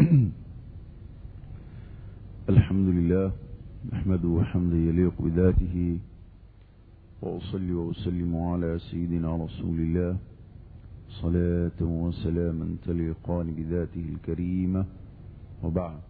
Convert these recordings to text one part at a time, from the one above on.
الحمد لله نحمده حمدا يليق بذاته وأصلي وأسلم على سيدنا رسول الله صلاة وسلاما تليقان بذاته الكريمة وبعد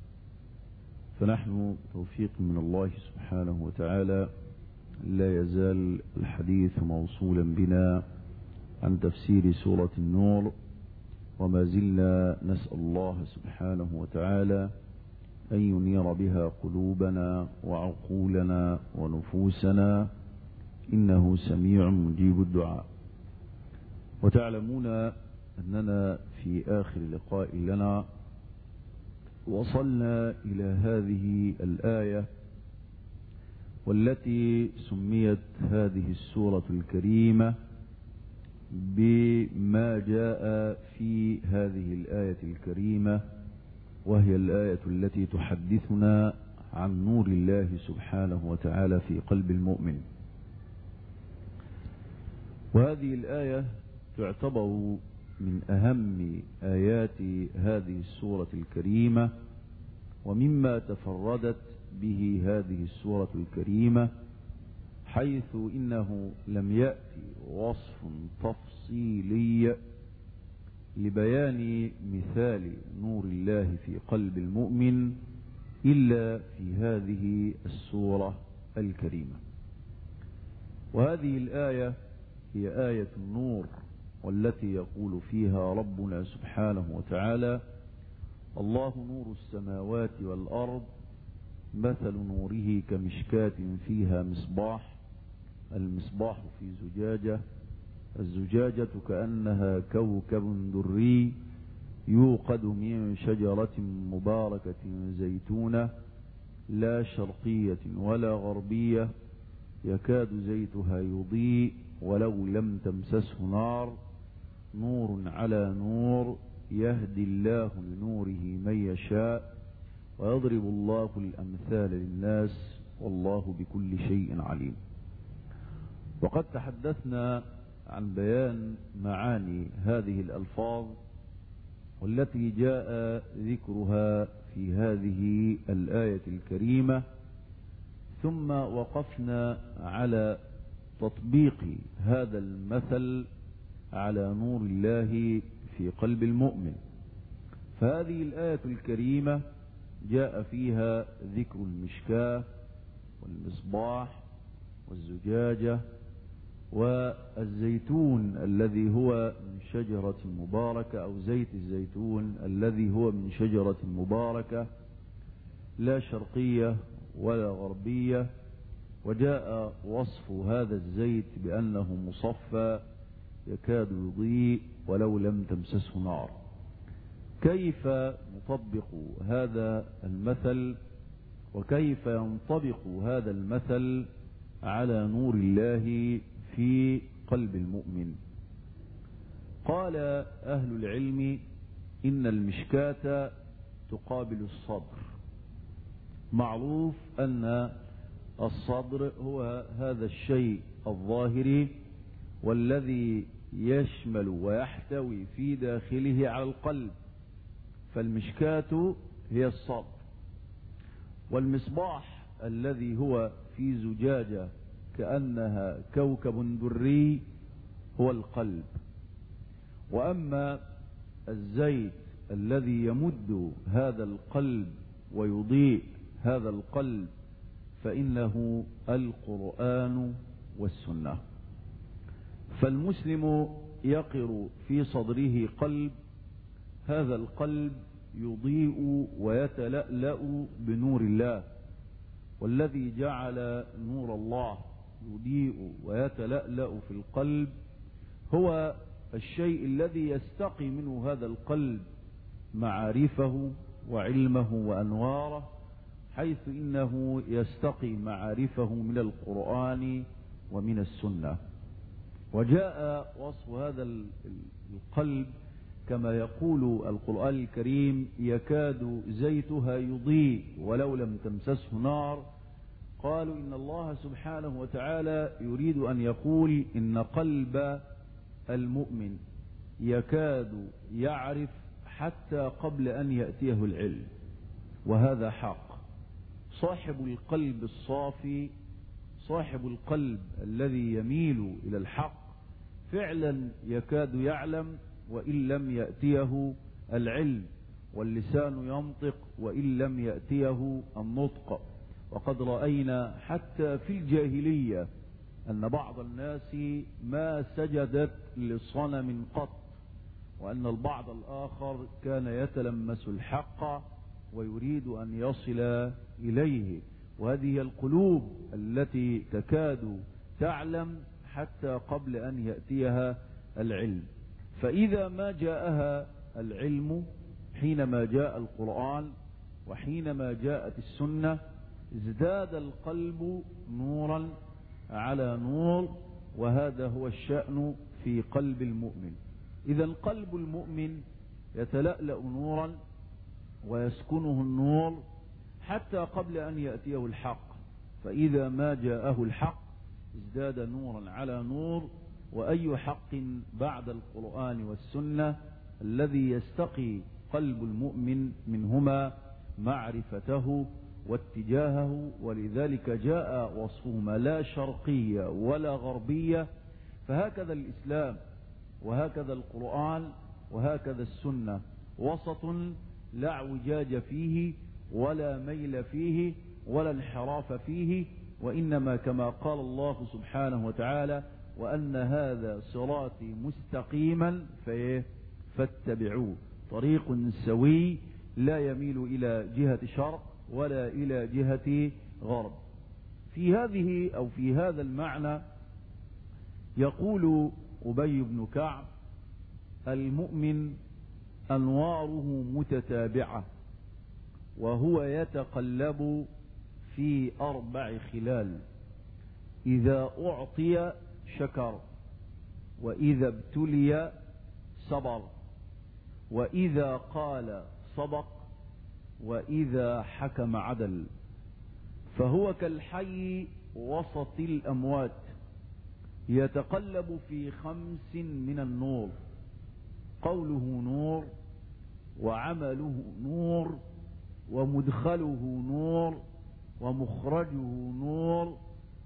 فنحن توفيق من الله سبحانه وتعالى لا يزال الحديث موصولا بنا عن تفسير سورة النور وما زلنا نسأل الله سبحانه وتعالى أن ينير بها قلوبنا وعقولنا ونفوسنا إنه سميع مجيب الدعاء وتعلمون أننا في آخر لقاء لنا وصلنا إلى هذه الآية والتي سميت هذه السورة الكريمة بما جاء في هذه الآية الكريمة وهي الآية التي تحدثنا عن نور الله سبحانه وتعالى في قلب المؤمن وهذه الآية تعتبر من أهم آيات هذه السورة الكريمة ومما تفردت به هذه السورة الكريمة حيث إنه لم يأتي وصف تفصيلي لبيان مثال نور الله في قلب المؤمن إلا في هذه السورة الكريمة وهذه الآية هي آية النور والتي يقول فيها ربنا سبحانه وتعالى الله نور السماوات والأرض مثل نوره كمشكاة فيها مصباح المصباح في زجاجة الزجاجة كأنها كوكب دري يوقد من شجرة مباركة زيتونة لا شرقية ولا غربية يكاد زيتها يضيء ولو لم تمسسه نار نور على نور يهدي الله لنوره من يشاء ويضرب الله الأمثال للناس والله بكل شيء عليم وقد تحدثنا عن بيان معاني هذه الألفاظ والتي جاء ذكرها في هذه الآية الكريمة ثم وقفنا على تطبيق هذا المثل على نور الله في قلب المؤمن فهذه الآية الكريمة جاء فيها ذكر المشكاة والمصباح والزجاجة والزيتون الذي هو من شجرة مباركة أو زيت الزيتون الذي هو من شجرة مباركة لا شرقية ولا غربية وجاء وصف هذا الزيت بأنه مصفى يكاد يضيء ولو لم تمسسه نار كيف نطبق هذا المثل وكيف ينطبق هذا المثل على نور الله في قلب المؤمن قال أهل العلم إن المشكاة تقابل الصدر معروف أن الصدر هو هذا الشيء الظاهري والذي يشمل ويحتوي في داخله على القلب فالمشكاة هي الصدر والمصباح الذي هو في زجاجة كأنها كوكب دري هو القلب وأما الزيت الذي يمد هذا القلب ويضيء هذا القلب فإنه القرآن والسنة فالمسلم يقر في صدره قلب هذا القلب يضيء ويتلألأ بنور الله والذي جعل نور الله يضيء ويتلألأ في القلب هو الشيء الذي يستقي منه هذا القلب معارفه وعلمه وأنواره حيث إنه يستقي معارفه من القرآن ومن السنة وجاء وصف هذا القلب كما يقول القرآن الكريم يكاد زيتها يضيء ولو لم تمسسه نار قالوا إن الله سبحانه وتعالى يريد أن يقول إن قلب المؤمن يكاد يعرف حتى قبل أن يأتيه العلم وهذا حق صاحب القلب الصافي صاحب القلب الذي يميل إلى الحق فعلا يكاد يعلم وإن لم يأتيه العلم واللسان ينطق وإن لم يأتيه النطق وقد رأينا حتى في الجاهلية أن بعض الناس ما سجدت لصنم قط وأن البعض الآخر كان يتلمس الحق ويريد أن يصل إليه وهذه القلوب التي تكاد تعلم حتى قبل أن يأتيها العلم فإذا ما جاءها العلم حينما جاء القرآن وحينما جاءت السنة ازداد القلب نورا على نور وهذا هو الشأن في قلب المؤمن إذا قلب المؤمن يتلألأ نورا ويسكنه النور حتى قبل أن يأتيه الحق فإذا ما جاءه الحق ازداد نورا على نور وأي حق بعد القرآن والسنة الذي يستقي قلب المؤمن منهما معرفته واتجاهه ولذلك جاء وصفهما لا شرقية ولا غربية فهكذا الإسلام وهكذا القرآن وهكذا السنة وسط لا اعوجاج فيه ولا ميل فيه ولا انحراف فيه وإنما كما قال الله سبحانه وتعالى وأن هذا صراطي مستقيما فاتبعوه طريق سوي لا يميل إلى جهة شرق ولا إلى جهة غرب في هذه أو في هذا المعنى يقول أبي بن كعب المؤمن أنواره متتابعة وهو يتقلب في أربع خلال إذا أعطي شكر وإذا ابتلي صبر وإذا قال صدق وإذا حكم عدل فهو كالحي وسط الأموات يتقلب في خمس من النور قوله نور وعمله نور ومدخله نور ومخرجه نور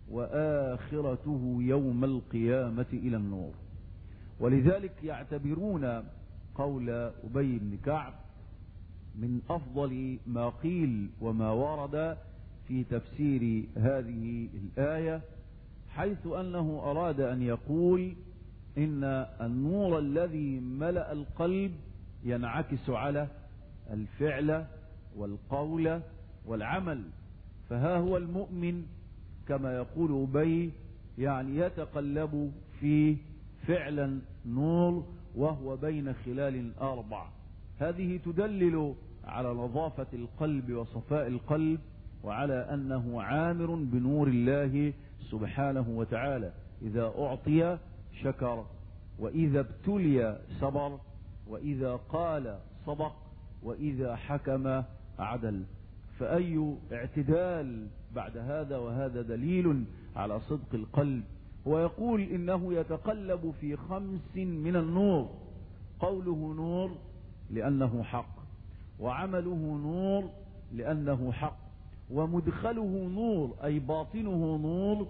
وآخرته يوم القيامة إلى النور ولذلك يعتبرون قول أبي بن كعب من أفضل ما قيل وما ورد في تفسير هذه الآية حيث أنه أراد أن يقول إن النور الذي ملأ القلب ينعكس على الفعل والقول والعمل فها هو المؤمن كما يقول أبي يعني يتقلب في فعلا نور وهو بين خلال أربع هذه تدلل على نظافة القلب وصفاء القلب وعلى أنه عامر بنور الله سبحانه وتعالى إذا أعطي شكر وإذا ابتلي صبر وإذا قال صدق وإذا حكم عدل فأي اعتدال بعد هذا وهذا دليل على صدق القلب ويقول إنه يتقلب في خمس من النور قوله نور لأنه حق وعمله نور لأنه حق ومدخله نور أي باطنه نور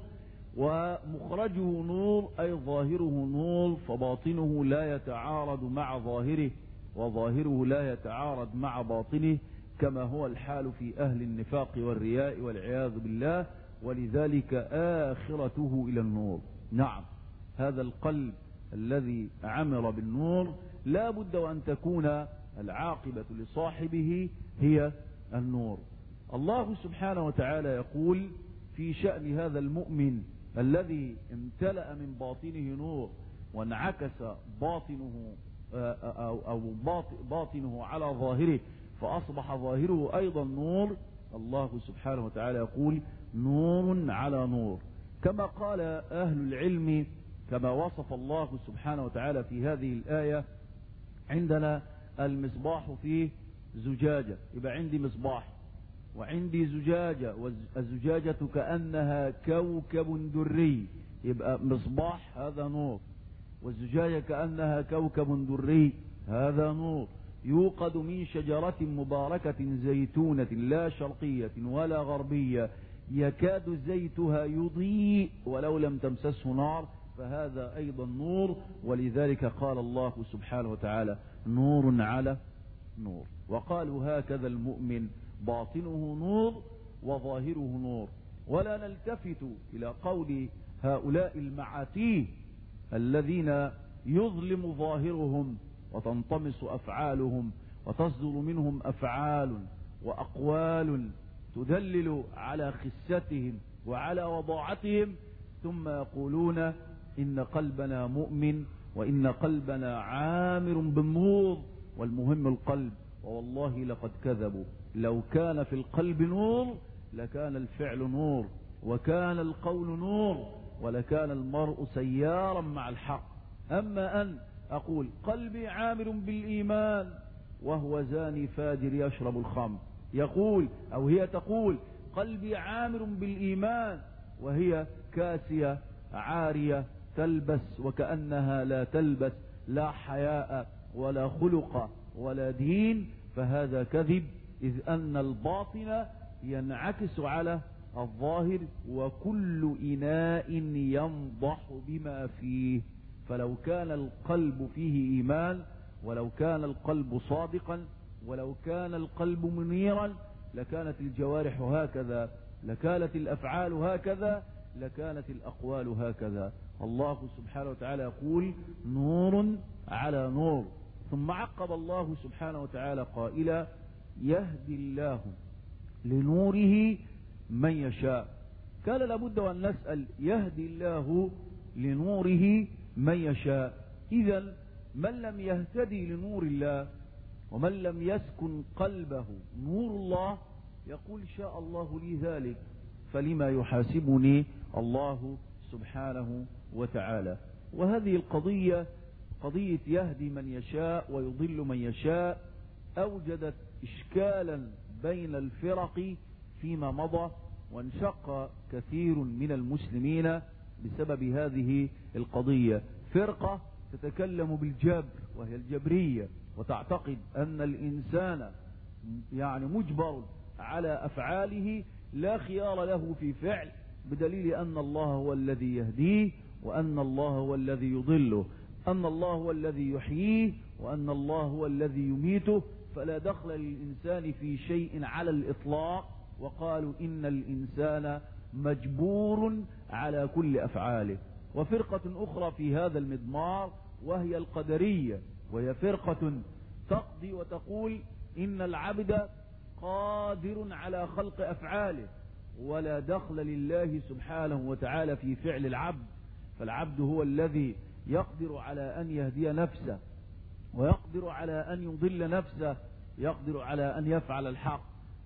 ومخرجه نور أي ظاهره نور فباطنه لا يتعارض مع ظاهره وظاهره لا يتعارض مع باطنه كما هو الحال في أهل النفاق والرياء والعياذ بالله ولذلك آخرته إلى النور نعم هذا القلب الذي عمر بالنور لا بد وأن تكون العاقبة لصاحبه هي النور الله سبحانه وتعالى يقول في شأن هذا المؤمن الذي امتلأ من باطنه نور وانعكس باطنه أو, أو باطنه على ظاهره فأصبح ظاهره أيضا نور الله سبحانه وتعالى يقول نور على نور كما قال أهل العلم كما وصف الله سبحانه وتعالى في هذه الآية عندنا المصباح فيه زجاجة يبقى عندي مصباح وعندي زجاجة والزجاجة كأنها كوكب دري يبقى مصباح هذا نور والزجاجة كأنها كوكب دري هذا نور يوقد من شجرة مباركة زيتونة لا شرقية ولا غربية يكاد زيتها يضيء ولو لم تمسسه نار فهذا أيضا نور ولذلك قال الله سبحانه وتعالى نور على نور وقالوا هكذا المؤمن باطنه نور وظاهره نور ولا نلتفت إلى قول هؤلاء المعاتيه الذين يظلم ظاهرهم وتنطمس أفعالهم وتصدر منهم أفعال وأقوال تدلل على خستهم وعلى وضاعتهم ثم يقولون إن قلبنا مؤمن وإن قلبنا عامر بالنور والمهم القلب ووالله لقد كذبوا لو كان في القلب نور لكان الفعل نور وكان القول نور ولكان المرء سيارا مع الحق أما أن أقول قلبي عامر بالإيمان وهو زاني فاجر يشرب الخمر يقول أو هي تقول قلبي عامر بالإيمان وهي كاسية عارية تلبس وكأنها لا تلبس لا حياء ولا خلق ولا دين فهذا كذب إذ أن الباطن ينعكس على الظاهر وكل إناء ينضح بما فيه فلو كان القلب فيه إيمان ولو كان القلب صادقا ولو كان القلب منيرا لكانت الجوارح هكذا لكانت الأفعال هكذا لكانت الأقوال هكذا الله سبحانه وتعالى يقول نور على نور ثم عقب الله سبحانه وتعالى قائلا يهدي الله لنوره من يشاء كان لابد أن نسأل يهدي الله لنوره من يشاء إذا من لم يهتدي لنور الله ومن لم يسكن قلبه نور الله يقول شاء الله لي ذلك فلما يحاسبني الله سبحانه وتعالى وهذه القضية قضية يهدي من يشاء ويضل من يشاء أوجدت إشكالا بين الفرق فيما مضى وانشق كثير من المسلمين بسبب هذه القضية فرقة تتكلم بالجبر وهي الجبرية وتعتقد أن الإنسان يعني مجبر على أفعاله لا خيار له في فعل بدليل أن الله هو الذي يهديه وأن الله هو الذي يضله أن الله هو الذي يحييه وأن الله هو الذي يميته فلا دخل للإنسان في شيء على الإطلاق وقالوا إن الإنسان مجبور على كل أفعاله وفرقة أخرى في هذا المضمار وهي القدرية وهي فرقة تقضي وتقول إن العبد قادر على خلق أفعاله ولا دخل لله سبحانه وتعالى في فعل العبد فالعبد هو الذي يقدر على أن يهدي نفسه ويقدر على أن يضل نفسه يقدر على أن يفعل الحق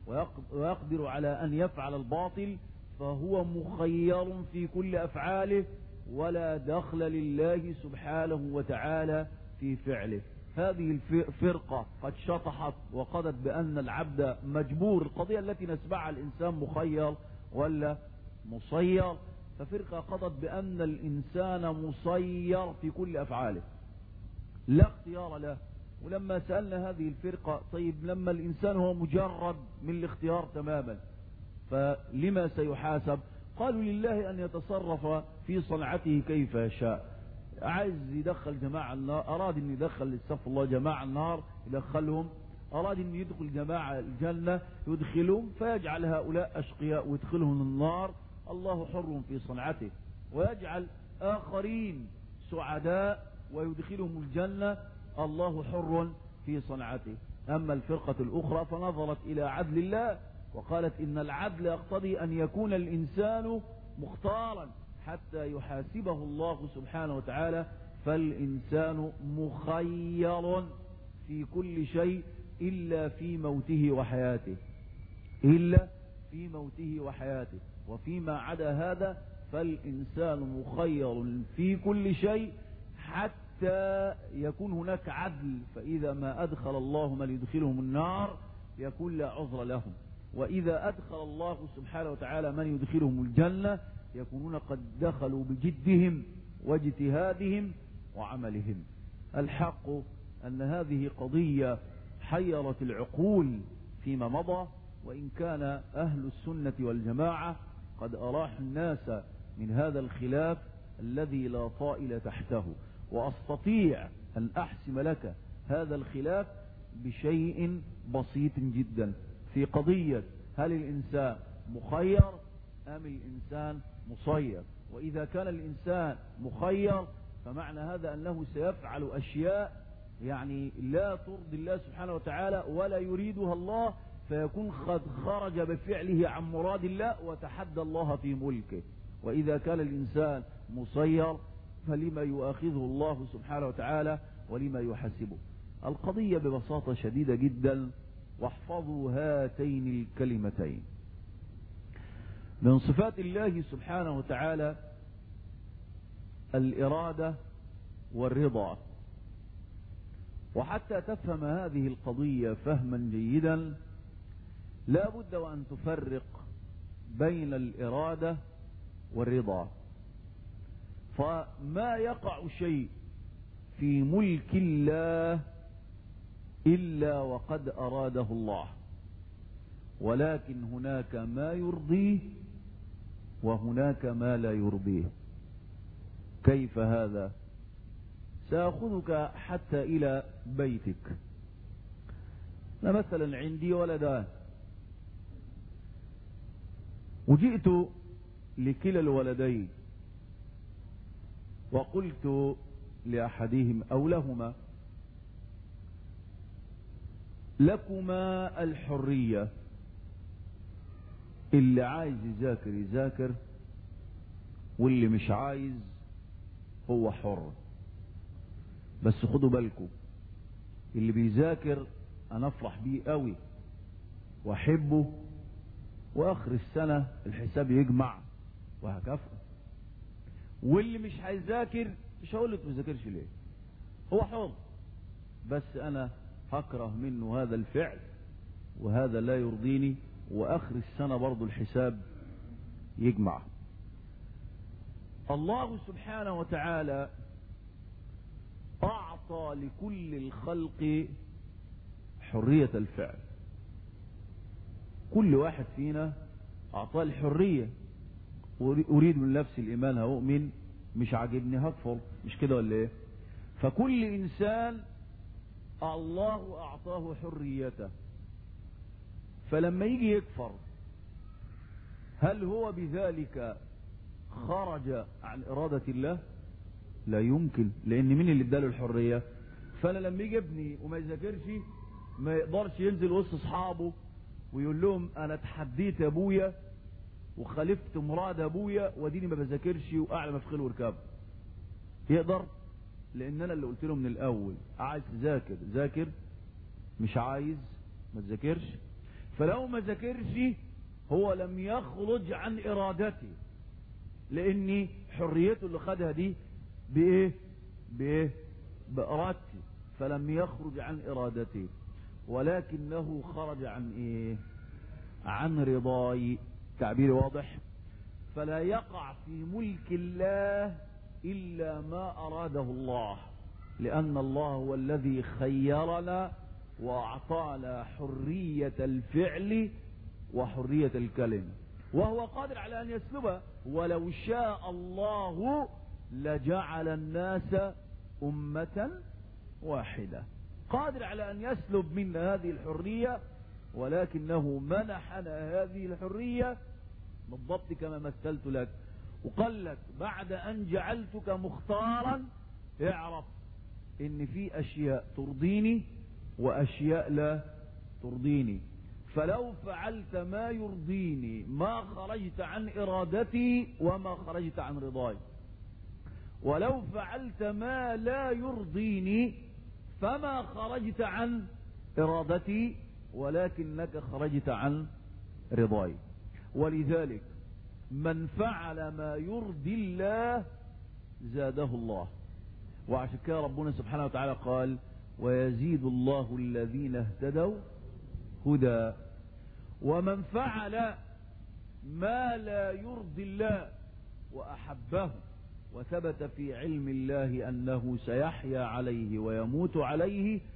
ويقدر على أن يفعل الباطل فهو مخير في كل أفعاله ولا دخل لله سبحانه وتعالى في فعله هذه الفرقة قد شطحت وقضت بأن العبد مجبور القضية التي نسمعها الإنسان مخير ولا مصير ففرقة قضت بأن الإنسان مسير في كل أفعاله لا اختيار له ولما سألنا هذه الفرقة طيب لما الإنسان هو مجرد من الاختيار تماما فلما سيحاسب قالوا لله أن يتصرف في صنعته كيف يشاء عايز يدخل جماعة النار أراد أن يدخل استغفر الله جماعة النار يدخلهم أراد أن يدخل جماعة الجنة يدخلهم فيجعل هؤلاء أشقياء ويدخلهم النار الله حر في صنعته ويجعل آخرين سعداء ويدخلهم الجنة الله حر في صنعته أما الفرقة الأخرى فنظرت إلى عدل الله وقالت إن العدل يقتضي أن يكون الإنسان مختارا حتى يحاسبه الله سبحانه وتعالى فالإنسان مخير في كل شيء إلا في موته وحياته إلا في موته وحياته وفيما عدا هذا فالإنسان مخير في كل شيء حتى يكون هناك عدل فإذا ما أدخل الله من يدخلهم النار يكون لا عذر لهم وإذا أدخل الله سبحانه وتعالى من يدخلهم الجنة يكونون قد دخلوا بجدهم واجتهادهم وعملهم الحق أن هذه قضية حيرت العقول فيما مضى وإن كان أهل السنة والجماعة قد أراح الناس من هذا الخلاف الذي لا طائل تحته وأستطيع أن أحسم لك هذا الخلاف بشيء بسيط جدا في قضية هل الإنسان مخير أم الإنسان مصير وإذا كان الإنسان مخير فمعنى هذا أنه سيفعل أشياء يعني لا ترضي الله سبحانه وتعالى ولا يريدها الله فيكون قد خرج بفعله عن مراد الله وتحدى الله في ملكه وإذا كان الإنسان مصير فلما يؤاخذه الله سبحانه وتعالى ولما يحاسبه القضية ببساطة شديدة جدا واحفظوا هاتين الكلمتين من صفات الله سبحانه وتعالى الإرادة والرضا وحتى تفهم هذه القضية فهما جيدا لا بد وأن تفرق بين الإرادة والرضا فما يقع شيء في ملك الله إلا وقد أراده الله ولكن هناك ما يرضيه وهناك ما لا يرضيه كيف هذا سأخذك حتى إلى بيتك مثلا عندي ولدان وجئت لكلا الولدين وقلت لأحدهم أو لهما لكما الحرية اللي عايز يذاكر يذاكر واللي مش عايز هو حر بس خدوا بالكم اللي بيذاكر انا افرح بيه قوي واحبه واخر السنة الحساب يجمع وهكافئه واللي مش هيذاكر مش هقول لك ما تذاكرش ليه هو حر بس انا هكره منه هذا الفعل وهذا لا يرضيني واخر السنة برضو الحساب يجمع الله سبحانه وتعالى اعطى لكل الخلق حرية الفعل كل واحد فينا اعطاه الحرية اريد من نفسي الايمان هؤمن مش عاجبني هكفر مش كده ولا ايه فكل انسان الله اعطاه حريته فلما يجي يكفر هل هو بذلك خرج عن إرادة الله لا يمكن لأن مين اللي اداله الحرية فأنا لما يجي ابني وما يذاكرش ما يقدرش ينزل وسط أصحابه ويقول لهم أنا اتحديت أبويا وخالفت مراد أبويا واديني ما بذاكرش وأعلى مفخل وركاب يقدر لأن أنا اللي قلت له من الأول عايز تذاكر ذاكر مش عايز ما تذاكرش فلو ما ذاكرش هو لم يخرج عن ارادته لاني حريته اللي خدها دي بايه بايه بارادتي فلم يخرج عن ارادته ولكنه خرج عن ايه عن رضاي تعبير واضح فلا يقع في ملك الله الا ما اراده الله لان الله هو الذي خيرنا واعطانا حرية الفعل وحرية الكلمة وهو قادر على ان يسلبها ولو شاء الله لجعل الناس امة واحدة قادر على ان يسلب منا هذه الحرية ولكنه منحنا هذه الحرية بالضبط كما مثلت لك وقال لك بعد ان جعلتك مختارا اعرف ان في اشياء ترضيني واشياء لا ترضيني فلو فعلت ما يرضيني ما خرجت عن ارادتي وما خرجت عن رضاي ولو فعلت ما لا يرضيني فما خرجت عن ارادتي ولكنك خرجت عن رضاي ولذلك من فعل ما يرضي الله زاده الله وعشان كده ربنا سبحانه وتعالى قال ويزيد الله الذين اهتدوا هدى ومن فعل ما لا يرضي الله واحبه وثبت في علم الله انه سيحيا عليه ويموت عليه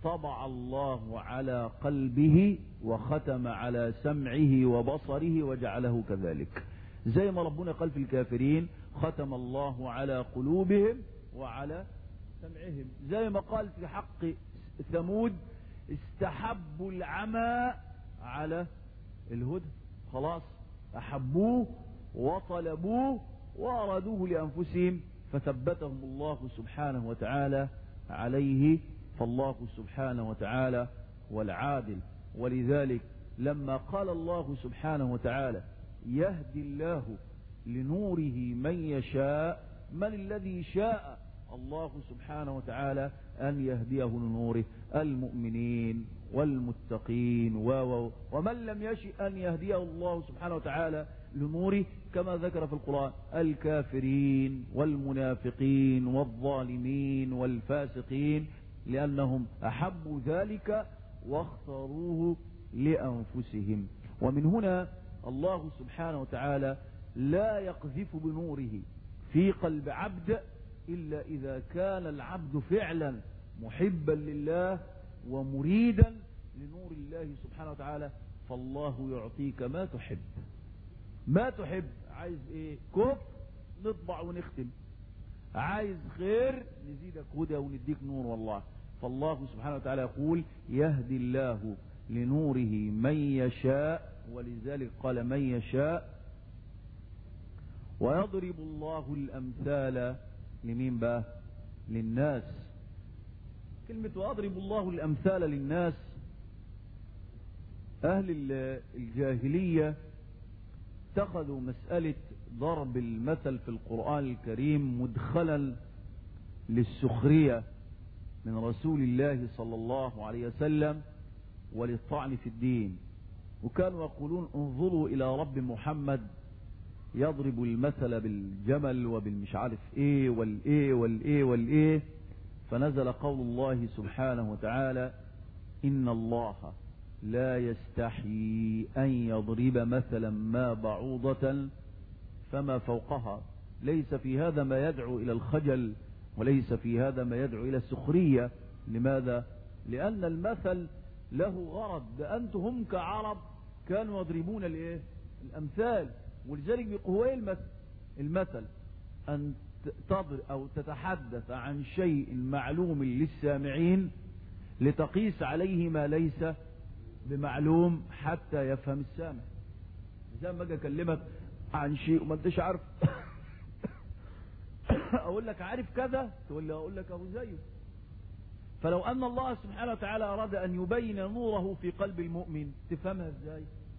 طبع الله على قلبه وختم على سمعه وبصره وجعله كذلك زي ما ربنا قال في الكافرين ختم الله على قلوبهم وعلى سمعهم زي ما قال في حق ثمود استحبوا العمى على الهدى خلاص أحبوه وطلبوه وأرادوه لأنفسهم فثبتهم الله سبحانه وتعالى عليه فالله سبحانه وتعالى والعادل ولذلك لما قال الله سبحانه وتعالى يهدي الله لنوره من يشاء من الذي شاء الله سبحانه وتعالى أن يهديه لنوره المؤمنين والمتقين و ومن لم يشئ أن يهديه الله سبحانه وتعالى لنوره كما ذكر في القرآن الكافرين والمنافقين والظالمين والفاسقين لأنهم أحبوا ذلك واختاروه لأنفسهم ومن هنا الله سبحانه وتعالى لا يقذف بنوره في قلب عبد إلا إذا كان العبد فعلا محبا لله ومريدا لنور الله سبحانه وتعالى فالله يعطيك ما تحب ما تحب عايز ايه كفر نطبع ونختم عايز خير نزيدك هدى ونديك نور والله فالله سبحانه وتعالى يقول يهدي الله لنوره من يشاء ولذلك قال من يشاء ويضرب الله الأمثال لمين بقى للناس كلمة وأضرب الله الأمثال للناس أهل الجاهلية اتخذوا مسألة ضرب المثل في القرآن الكريم مدخلا للسخرية من رسول الله صلى الله عليه وسلم وللطعن في الدين وكانوا يقولون انظروا إلى رب محمد يضرب المثل بالجمل وبالمش عارف ايه والايه والايه والايه فنزل قول الله سبحانه وتعالى إن الله لا يستحيي أن يضرب مثلا ما بعوضة فما فوقها ليس في هذا ما يدعو إلى الخجل وليس في هذا ما يدعو إلى السخرية لماذا؟ لأن المثل له غرض ده أنتم هم كعرب كانوا يضربون الايه؟ الأمثال ولذلك بيقول المثل المثل أن تضر أو تتحدث عن شيء معلوم للسامعين لتقيس عليه ما ليس بمعلوم حتى يفهم السامع زي ما اجي اكلمك عن شيء وما انتش عارف اقول لك عارف كذا تقول لي اقول لك اهو زيه فلو ان الله سبحانه وتعالى اراد ان يبين نوره في قلب المؤمن تفهمها ازاي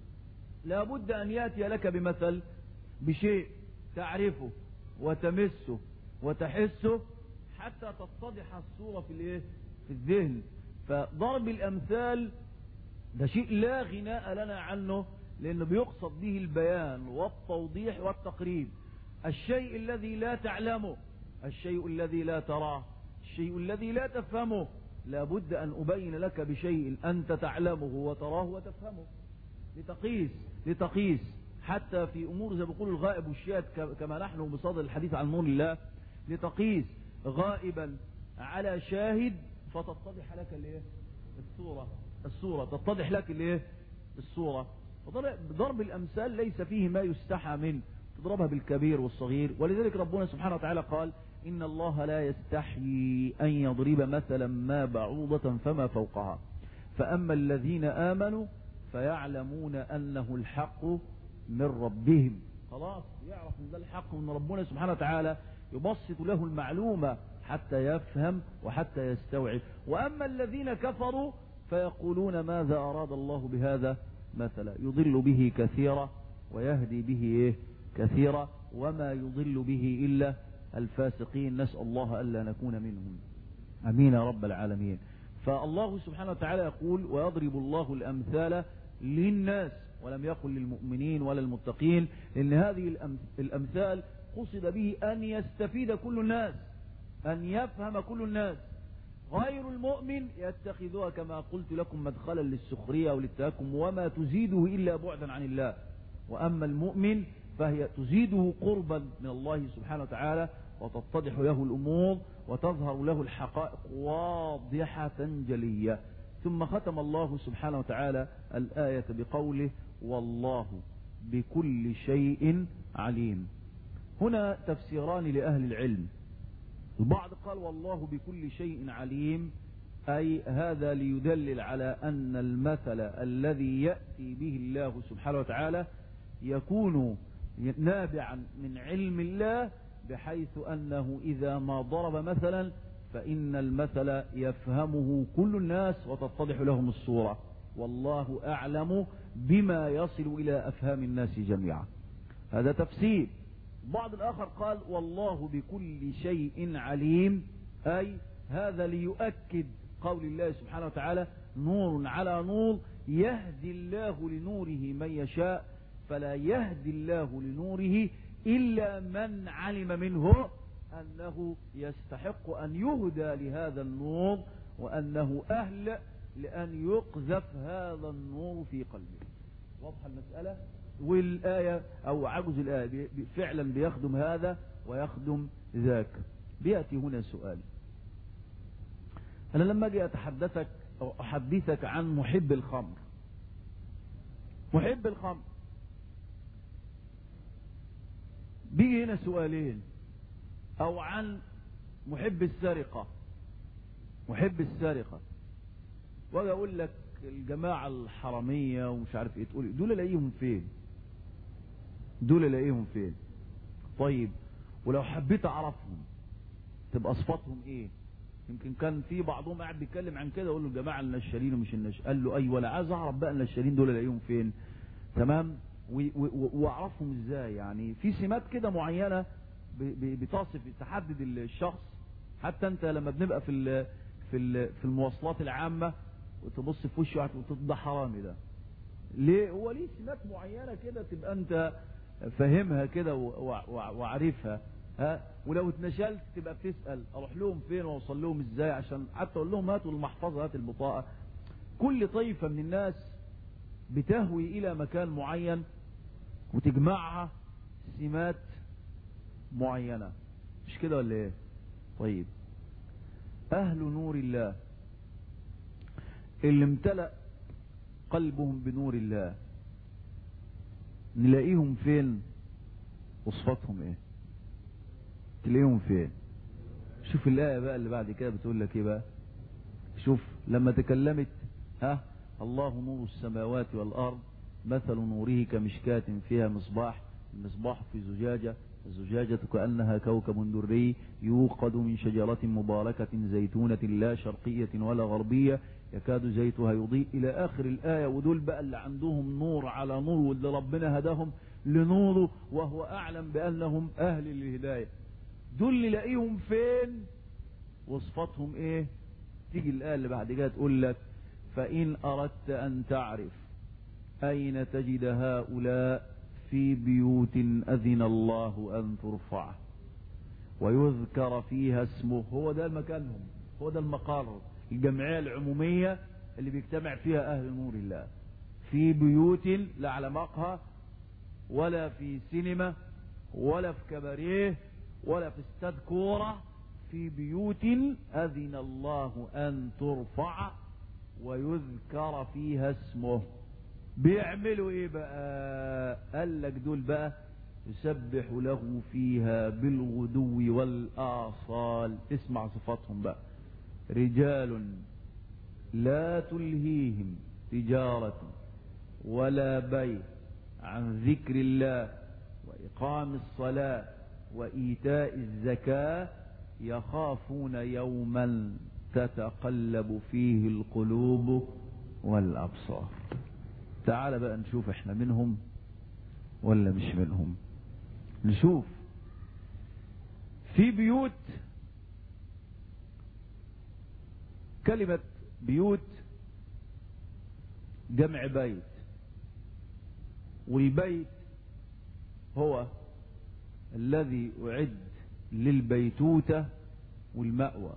لابد ان ياتي لك بمثل بشيء تعرفه وتمسه وتحسه حتى تتضح الصورة في الايه في الذهن فضرب الامثال ده شيء لا غناء لنا عنه لانه بيقصد به البيان والتوضيح والتقريب الشيء الذي لا تعلمه الشيء الذي لا تراه الشيء الذي لا تفهمه لابد ان ابين لك بشيء انت تعلمه وتراه وتفهمه لتقيس لتقيس حتى في امور زي بيقولوا الغائب والشاهد كما نحن بصدد الحديث عن نور الله لتقيس غائبا على شاهد فتتضح لك الايه الصوره الصوره تتضح لك الايه الصوره ضرب الامثال ليس فيه ما يستحى منه تضربها بالكبير والصغير ولذلك ربنا سبحانه وتعالى قال ان الله لا يستحيي ان يضرب مثلا ما بعوضه فما فوقها فاما الذين امنوا فيعلمون انه الحق من ربهم خلاص يعرف ان ده الحق من ربنا سبحانه وتعالى يبسط له المعلومة حتى يفهم وحتى يستوعب وأما الذين كفروا فيقولون ماذا أراد الله بهذا مثلا يضل به كثيرا ويهدي به إيه كثيرا وما يضل به إلا الفاسقين نسأل الله ألا نكون منهم أمين يا رب العالمين فالله سبحانه وتعالى يقول ويضرب الله الأمثال للناس ولم يقل للمؤمنين ولا المتقين لأن هذه الأمثال قصد به أن يستفيد كل الناس أن يفهم كل الناس غير المؤمن يتخذها كما قلت لكم مدخلا للسخرية وللتهكم وما تزيده إلا بعدا عن الله وأما المؤمن فهي تزيده قربا من الله سبحانه وتعالى وتتضح له الأمور وتظهر له الحقائق واضحة جلية ثم ختم الله سبحانه وتعالى الآية بقوله والله بكل شيء عليم هنا تفسيران لأهل العلم البعض قال والله بكل شيء عليم أي هذا ليدلل على أن المثل الذي يأتي به الله سبحانه وتعالى يكون نابعا من علم الله بحيث أنه إذا ما ضرب مثلا فإن المثل يفهمه كل الناس وتتضح لهم الصورة والله أعلم بما يصل إلى أفهام الناس جميعا هذا تفسير بعض الآخر قال والله بكل شيء عليم أي هذا ليؤكد قول الله سبحانه وتعالى نور على نور يهدي الله لنوره من يشاء فلا يهدي الله لنوره إلا من علم منه أنه يستحق أن يهدى لهذا النور وأنه أهل لأن يقذف هذا النور في قلبه واضح المسألة والآية أو عجز الآية فعلا بيخدم هذا ويخدم ذاك بيأتي هنا سؤال أنا لما أجي أتحدثك أو أحدثك عن محب الخمر محب الخمر بيجي هنا سؤالين أو عن محب السرقة محب السرقة واجي أقول لك الجماعة الحرامية ومش عارف ايه تقول دول الاقيهم فين دول الاقيهم فين طيب ولو حبيت اعرفهم تبقى صفاتهم ايه يمكن كان في بعضهم قاعد بيتكلم عن كده يقول له الجماعه النشالين ومش النش قال له ايوه انا عايز اعرف بقى النشالين دول الاقيهم فين تمام واعرفهم ازاي يعني في سمات كده معينه بتصف تحدد الشخص حتى انت لما بنبقى في في في المواصلات العامه وتبص في وشه وتقول ده حرامي ده ليه هو ليه سمات معينه كده تبقى انت فاهمها كده وعارفها ها ولو اتنشلت تبقى بتسال اروح لهم فين واوصل لهم ازاي عشان حتى اقول لهم هاتوا المحفظه هات البطاقه كل طائفه من الناس بتهوي الى مكان معين وتجمعها سمات معينه مش كده ولا ايه طيب اهل نور الله اللي امتلأ قلبهم بنور الله نلاقيهم فين وصفاتهم ايه تلاقيهم فين شوف الآية بقى اللي بعد كده بتقول لك ايه بقى شوف لما تكلمت ها الله نور السماوات والأرض مثل نوره كمشكاة فيها مصباح المصباح في زجاجة الزجاجة كأنها كوكب دري يوقد من شجرة مباركة زيتونة لا شرقية ولا غربية يكاد زيتها يضيء إلى آخر الآية ودول بقى اللي عندهم نور على نور واللي ربنا هداهم لنوره وهو أعلم بأنهم أهل للهداية دول اللي لاقيهم فين وصفاتهم إيه تيجي الآية اللي بعد كده تقول لك فإن أردت أن تعرف أين تجد هؤلاء في بيوت أذن الله أن ترفع ويذكر فيها اسمه هو ده مكانهم هو ده المقر الجمعية العمومية اللي بيجتمع فيها أهل نور الله في بيوت لا على مقهى ولا في سينما ولا في كباريه ولا في استاد كورة في بيوت أذن الله أن ترفع ويذكر فيها اسمه بيعملوا ايه بقى قال لك دول بقى يسبح له فيها بالغدو والآصال اسمع صفاتهم بقى رجال لا تلهيهم تجارة ولا بيع عن ذكر الله وإقام الصلاة وإيتاء الزكاة يخافون يوما تتقلب فيه القلوب والأبصار تعال بقى نشوف احنا منهم ولا مش منهم نشوف في بيوت كلمة بيوت جمع بيت والبيت هو الذي أعد للبيتوتة والمأوى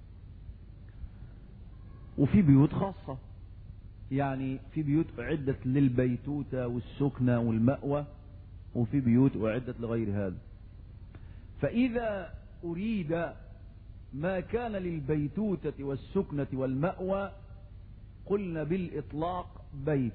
وفي بيوت خاصة يعني في بيوت أعدت للبيتوتة والسكنة والمأوى وفي بيوت أعدت لغير هذا فإذا أريد ما كان للبيتوتة والسكنة والمأوى قلنا بالإطلاق بيت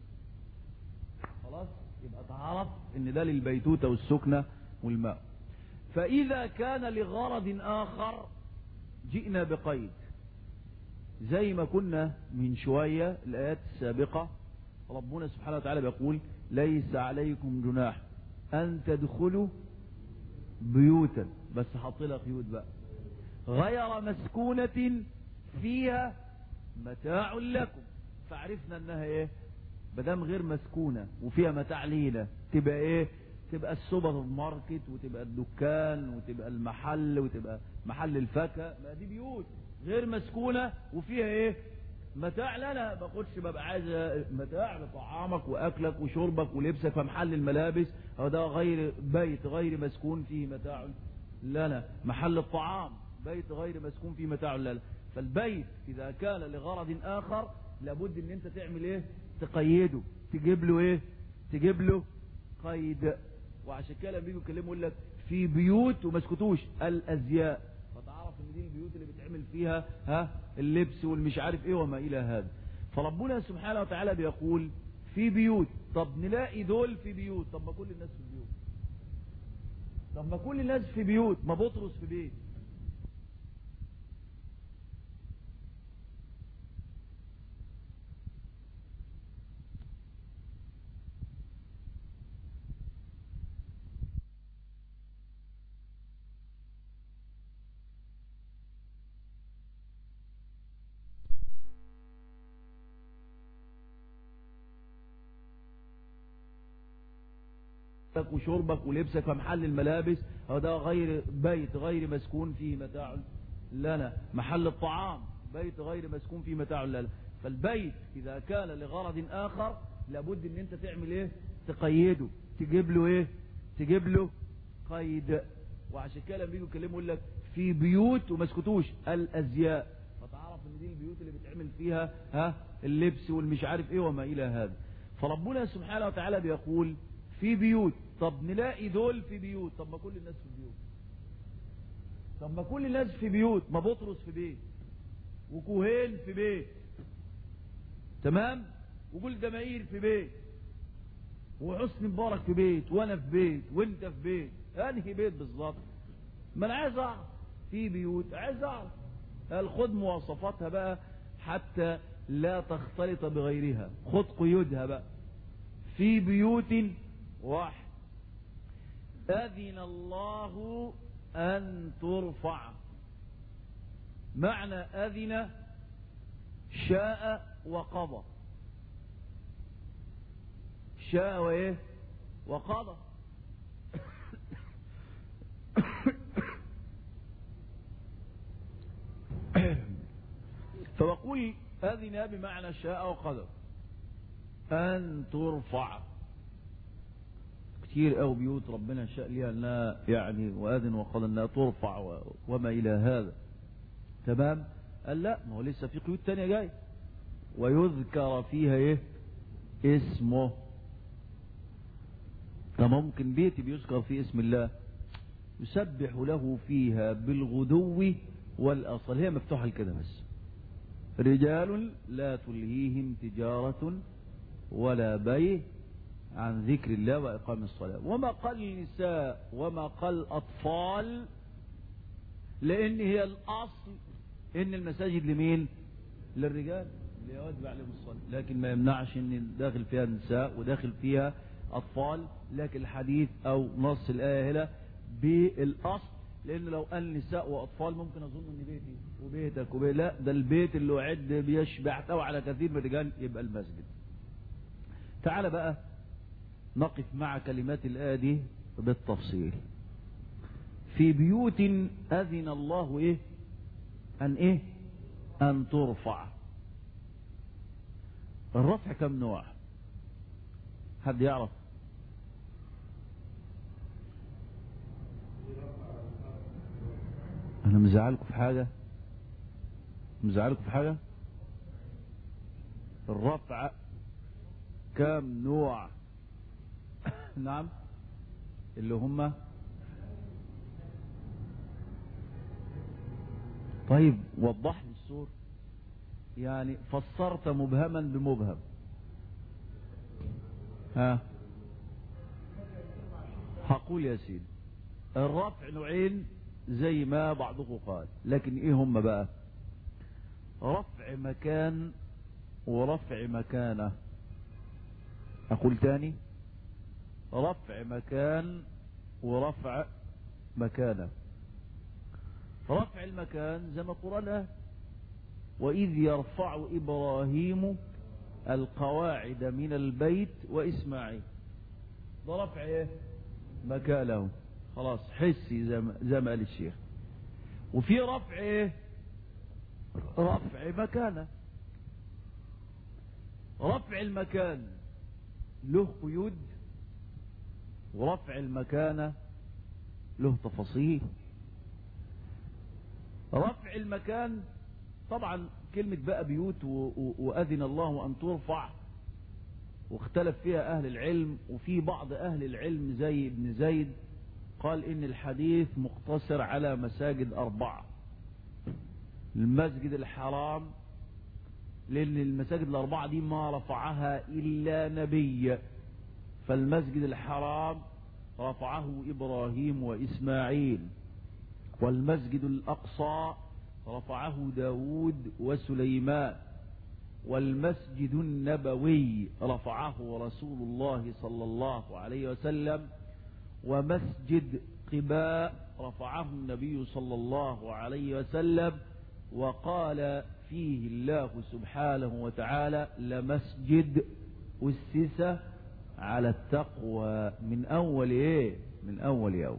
خلاص يبقى تعرف ان ده للبيتوتة والسكنة والماء فإذا كان لغرض آخر جئنا بقيد زي ما كنا من شوية الآيات السابقة ربنا سبحانه وتعالى بيقول ليس عليكم جناح أن تدخلوا بيوتا بس حط لها قيود بقى غير مسكونة فيها متاع لكم فعرفنا انها ايه بدام غير مسكونة وفيها متاع لينا تبقى ايه تبقى السوبر ماركت وتبقى الدكان وتبقى المحل وتبقى محل الفاكهة ما دي بيوت غير مسكونة وفيها ايه متاع لنا باخدش ببقى عايز متاع لطعامك واكلك وشربك ولبسك فمحل الملابس هو ده غير بيت غير مسكون فيه متاع لنا محل الطعام بيت غير مسكون فيه متاع لنا فالبيت اذا كان لغرض اخر لابد ان انت تعمل ايه تقيده تجيب له ايه تجيب له قيد وعشان كده لما بيجوا يكلموا يقول لك في بيوت وما اسكتوش الازياء فتعرف ان دي البيوت اللي بتعمل فيها ها اللبس والمش عارف ايه وما الى هذا فربنا سبحانه وتعالى بيقول في بيوت طب نلاقي دول في بيوت طب ما كل الناس في بيوت طب ما كل الناس في بيوت ما بطرس في بيت وشربك ولبسك فمحل الملابس هو ده غير بيت غير مسكون فيه متاع لنا محل الطعام بيت غير مسكون فيه متاع لنا فالبيت إذا كان لغرض آخر لابد ان انت تعمل ايه تقيده تجيب له ايه تجيب له قيد وعشان كده لما بيجوا يكلموا يقول لك في بيوت وما اسكتوش الازياء فتعرف ان دي البيوت اللي بتعمل فيها ها اللبس والمش عارف ايه وما الى هذا فربنا سبحانه وتعالى بيقول في بيوت طب نلاقي دول في بيوت طب ما كل الناس في بيوت طب ما كل الناس في بيوت ما بطرس في بيت وكوهين في بيت تمام وقول جماهير في بيت وحسن مبارك في بيت وانا في بيت وانت في بيت انهي بيت بالظبط ما انا عايز اعرف في بيوت عايز اعرف قال خد مواصفاتها بقى حتى لا تختلط بغيرها خد قيودها بقى في بيوت واحد أذن الله أن ترفع معنى أذن شاء وقضى شاء وإيه وقضى فبقول أذن بمعنى شاء وقدر أن ترفع كتير قوي بيوت ربنا شاء ليها انها يعني واذن وقال انها ترفع و- وما الى هذا تمام قال لا ما هو لسه في قيود تانية جاي ويذكر فيها ايه اسمه ده ممكن بيت بيذكر فيه اسم الله يسبح له فيها بالغدو والاصل هي مفتوحه كده بس رجال لا تلهيهم تجاره ولا بيع عن ذكر الله وإقام الصلاة وما قال النساء وما قال أطفال لأن هي الأصل إن المساجد لمين للرجال اللي يواجب عليهم الصلاة لكن ما يمنعش إن داخل فيها نساء وداخل فيها أطفال لكن الحديث أو نص الآية هنا بالأصل لأن لو قال نساء وأطفال ممكن أظن إن بيتي وبيتك وبيت لا ده البيت اللي أعد بيشبع يحتوي على كثير من الرجال يبقى المسجد تعال بقى نقف مع كلمات الآية دي بالتفصيل في بيوت أذن الله إيه أن إيه أن ترفع الرفع كم نوع حد يعرف أنا مزعلكم في حاجة مزعلكم في حاجة الرفع كم نوع نعم اللي هم طيب وضح لي الصورة يعني فسرت مبهما بمبهم ها هقول يا سيدي الرفع نوعين زي ما بعضكم قال لكن ايه هم بقى رفع مكان ورفع مكانه اقول تاني رفع مكان ورفع مكانه رفع المكان زي ما القرآن وإذ يرفع إبراهيم القواعد من البيت وإسماعيل ده رفع إيه؟ مكانه خلاص حسي زي ما, زي ما قال الشيخ وفي رفع إيه؟ رفع مكانه رفع المكان له قيود ورفع المكانة له تفاصيل رفع المكان طبعا كلمة بقى بيوت وأذن الله أن ترفع واختلف فيها أهل العلم وفي بعض أهل العلم زي ابن زيد قال إن الحديث مقتصر على مساجد أربعة المسجد الحرام لأن المساجد الأربعة دي ما رفعها إلا نبي فالمسجد الحرام رفعه إبراهيم وإسماعيل والمسجد الأقصى رفعه داود وسليمان والمسجد النبوي رفعه رسول الله صلى الله عليه وسلم ومسجد قباء رفعه النبي صلى الله عليه وسلم وقال فيه الله سبحانه وتعالى لمسجد أسس على التقوى من أول إيه من أول يوم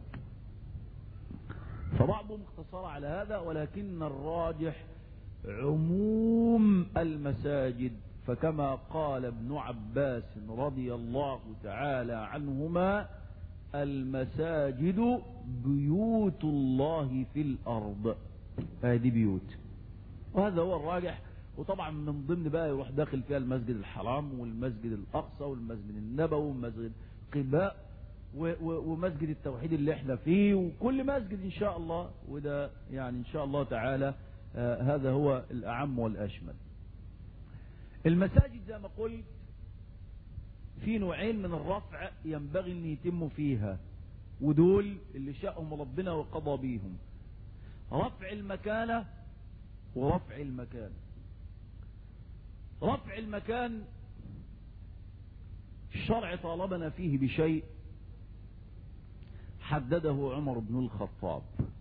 فبعضهم اقتصر على هذا ولكن الراجح عموم المساجد فكما قال ابن عباس رضي الله تعالى عنهما المساجد بيوت الله في الأرض هذه بيوت وهذا هو الراجح وطبعا من ضمن بقى يروح داخل فيها المسجد الحرام والمسجد الأقصى والمسجد النبوي والمسجد قباء ومسجد التوحيد اللي احنا فيه وكل مسجد ان شاء الله وده يعني ان شاء الله تعالى آه هذا هو الاعم والاشمل المساجد زي ما قلت في نوعين من الرفع ينبغي ان يتم فيها ودول اللي شاءهم ربنا وقضى بيهم رفع المكانة ورفع المكان رفع المكان الشرع طالبنا فيه بشيء حدده عمر بن الخطاب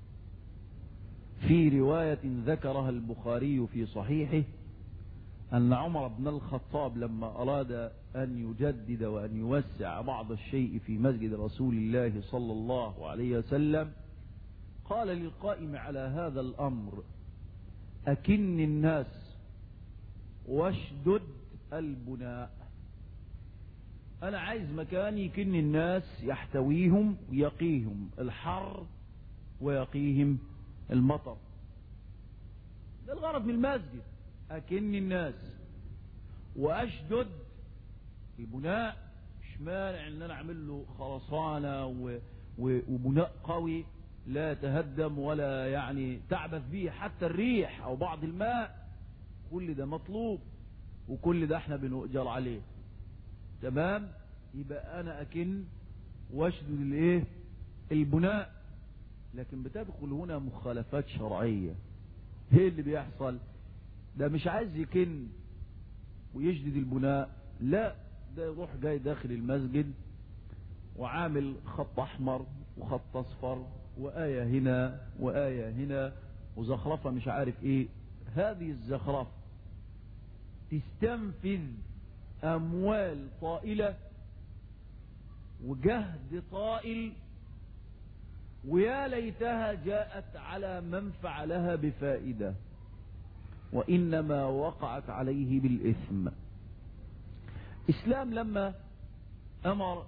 في رواية ذكرها البخاري في صحيحه أن عمر بن الخطاب لما أراد أن يجدد وأن يوسع بعض الشيء في مسجد رسول الله صلى الله عليه وسلم قال للقائم على هذا الأمر أكن الناس واشدد البناء أنا عايز مكان يكن الناس يحتويهم ويقيهم الحر ويقيهم المطر ده الغرض من المسجد أكن الناس وأشدد البناء مش مانع ان انا اعمل له خرسانه و... و... وبناء قوي لا يتهدم ولا يعني تعبث به حتى الريح او بعض الماء كل ده مطلوب وكل ده احنا بنؤجر عليه تمام يبقى انا اكن واشدد الايه البناء لكن بتدخل هنا مخالفات شرعيه ايه اللي بيحصل ده مش عايز يكن ويشدد البناء لا ده يروح جاي داخل المسجد وعامل خط احمر وخط اصفر وآية هنا وآية هنا وزخرفة مش عارف ايه هذه الزخرفة تستنفذ اموال طائلة وجهد طائل ويا ليتها جاءت على من فعلها بفائدة وإنما وقعت عليه بالإثم إسلام لما أمر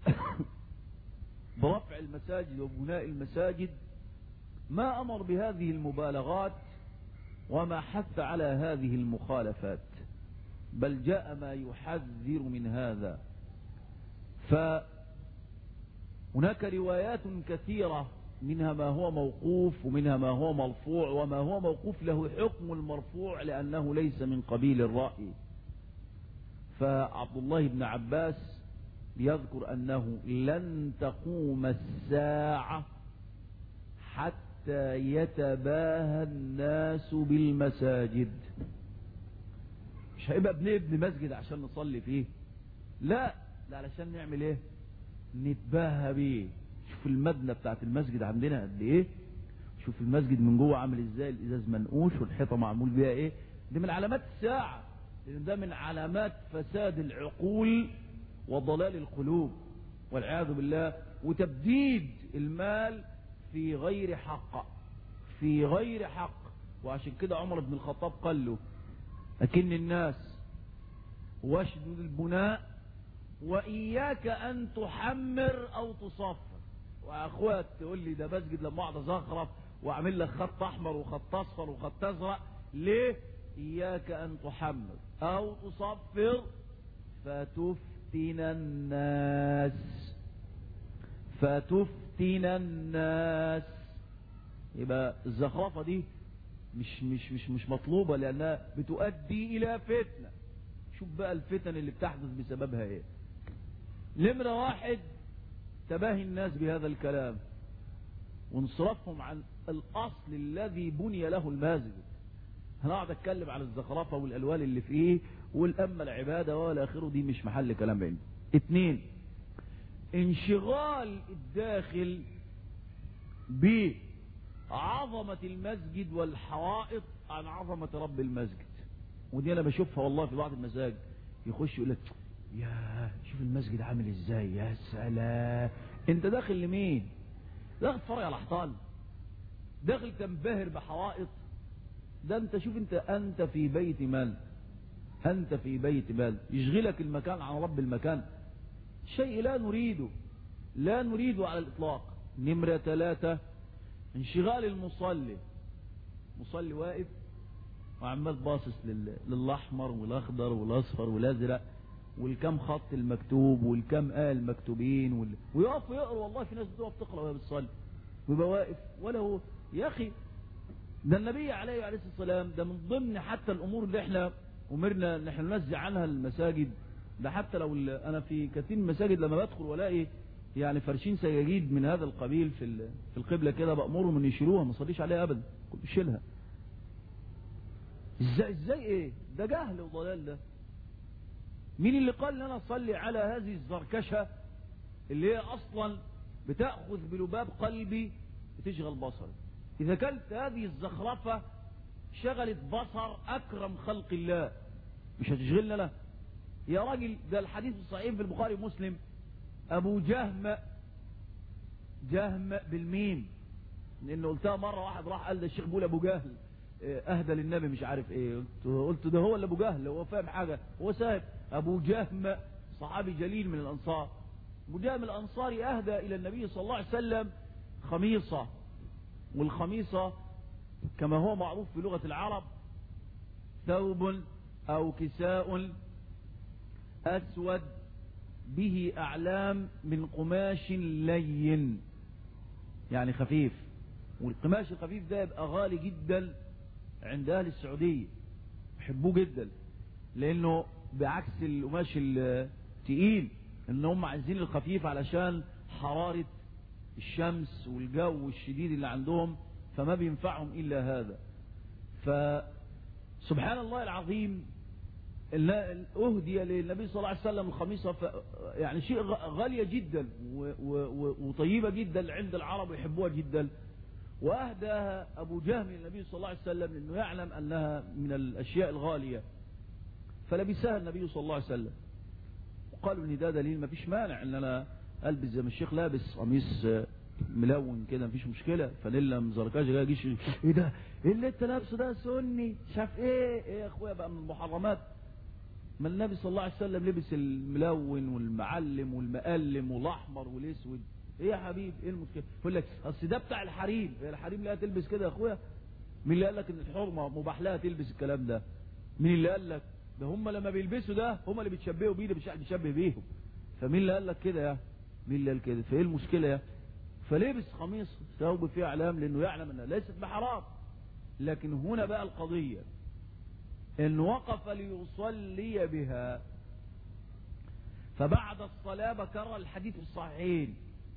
برفع المساجد وبناء المساجد ما أمر بهذه المبالغات وما حث على هذه المخالفات بل جاء ما يحذر من هذا فهناك روايات كثيرة منها ما هو موقوف ومنها ما هو مرفوع وما هو موقوف له حكم المرفوع لأنه ليس من قبيل الرأي فعبد الله بن عباس يذكر أنه لن تقوم الساعة حتى يتباهى الناس بالمساجد مش هيبقى بنبني مسجد عشان نصلي فيه لا ده علشان نعمل ايه نتباهى بيه شوف المبنى بتاعت المسجد عندنا قد ايه شوف المسجد من جوه عامل ازاي الازاز منقوش والحيطه معمول بيها ايه دي من علامات الساعه لان ده من علامات فساد العقول وضلال القلوب والعياذ بالله وتبديد المال في غير حق في غير حق وعشان كده عمر بن الخطاب قال له لكن الناس واشدد البناء وإياك أن تحمر أو تصفر وأخوات تقول لي ده مسجد لما أقعد أزخرف وأعمل لك خط أحمر وخط أصفر وخط أزرق ليه؟ إياك أن تحمر أو تصفر فتفتن الناس فتفتن الناس يبقى الزخرفة دي مش مش مش مش مطلوبة لأنها بتؤدي إلى فتنة شوف بقى الفتن اللي بتحدث بسببها ايه نمرة واحد تباهي الناس بهذا الكلام وانصرافهم عن الأصل الذي بني له المسجد هنقعد اتكلم على الزخرفة والألوان اللي فيه والأما العبادة والى آخره دي مش محل كلام عندي اتنين انشغال الداخل بعظمة المسجد والحوائط عن عظمة رب المسجد ودي انا بشوفها والله في بعض المساجد يخش يقول لك يا شوف المسجد عامل ازاي يا سلام انت داخل لمين داخل تتفرج على احطال داخل تنبهر بحوائط ده انت شوف انت انت في بيت من انت في بيت من يشغلك المكان عن رب المكان شيء لا نريده لا نريده على الاطلاق نمرة ثلاثة انشغال المصلي مصلي واقف وعمال باصص لل... للاحمر والاخضر والاصفر والازرق والكم خط المكتوب والكم آية المكتوبين وال... ويقف يقرا والله في ناس بتقف تقرا وهي بتصلي ويبقى واقف ولا هو يا اخي ده النبي عليه عليه الصلاه والسلام ده من ضمن حتى الامور اللي احنا امرنا ان احنا ننزع عنها المساجد ده حتى لو ال... انا في كثير من المساجد لما بدخل والاقي يعني فرشين سجاجيد من هذا القبيل في ال... في القبله كده بامرهم ان يشيلوها ما اصليش عليها ابدا كنت شيلها ازاي ازاي ايه ده جهل وضلال ده مين اللي قال ان انا اصلي على هذه الزركشه اللي هي اصلا بتاخذ بلباب قلبي بتشغل بصري اذا كانت هذه الزخرفه شغلت بصر اكرم خلق الله مش هتشغلنا له يا راجل ده الحديث الصحيح في البخاري ومسلم ابو جهم جهم بالميم لانه قلتها مره واحد راح قال ده الشيخ بيقول ابو جهل اهدى للنبي مش عارف ايه قلت, قلت ده هو اللي ابو جهل هو فاهم حاجه هو ساهب ابو جهم صحابي جليل من الانصار ابو جهم الانصاري اهدى الى النبي صلى الله عليه وسلم خميصه والخميصه كما هو معروف في لغه العرب ثوب او كساء اسود به اعلام من قماش لين يعني خفيف والقماش الخفيف ده يبقى غالي جدا عند اهل السعوديه يحبوه جدا لانه بعكس القماش التقيل ان هم عايزين الخفيف علشان حراره الشمس والجو الشديد اللي عندهم فما بينفعهم الا هذا فسبحان الله العظيم اهدي للنبي صلى الله عليه وسلم الخميصه ف يعني شيء غاليه جدا وطيبه جدا عند العرب ويحبوها جدا واهداها ابو جهم للنبي صلى الله عليه وسلم لانه يعلم انها من الاشياء الغاليه فلبسها النبي صلى الله عليه وسلم وقالوا ان ده دليل ما فيش مانع ان انا البس زي ما الشيخ لابس قميص ملون كده مفيش مشكله فانيلا مزركاش جاي يجيش ايه ده ايه اللي انت لابسه ده سني شاف ايه ايه يا اخويا بقى من المحرمات ما النبي صلى الله عليه وسلم لبس الملون والمعلم والمقلم والاحمر والاسود ايه يا حبيبي ايه المشكله يقول لك اصل ده بتاع الحريم هي الحريم لا تلبس كده يا اخويا مين اللي قال لك ان الحرمه مباح لها تلبس الكلام ده مين اللي قال لك ده هم لما بيلبسوا ده هم اللي بيتشبهوا بيه ده مش بيشبه بيهم فمين اللي قال لك كده يا مين اللي قال كده فايه المشكله يا فلبس قميص ثوب فيه اعلام لانه يعلم انها ليست بحرام لكن هنا بقى القضيه ان وقف ليصلي بها فبعد الصلاه بكر الحديث الصحيحين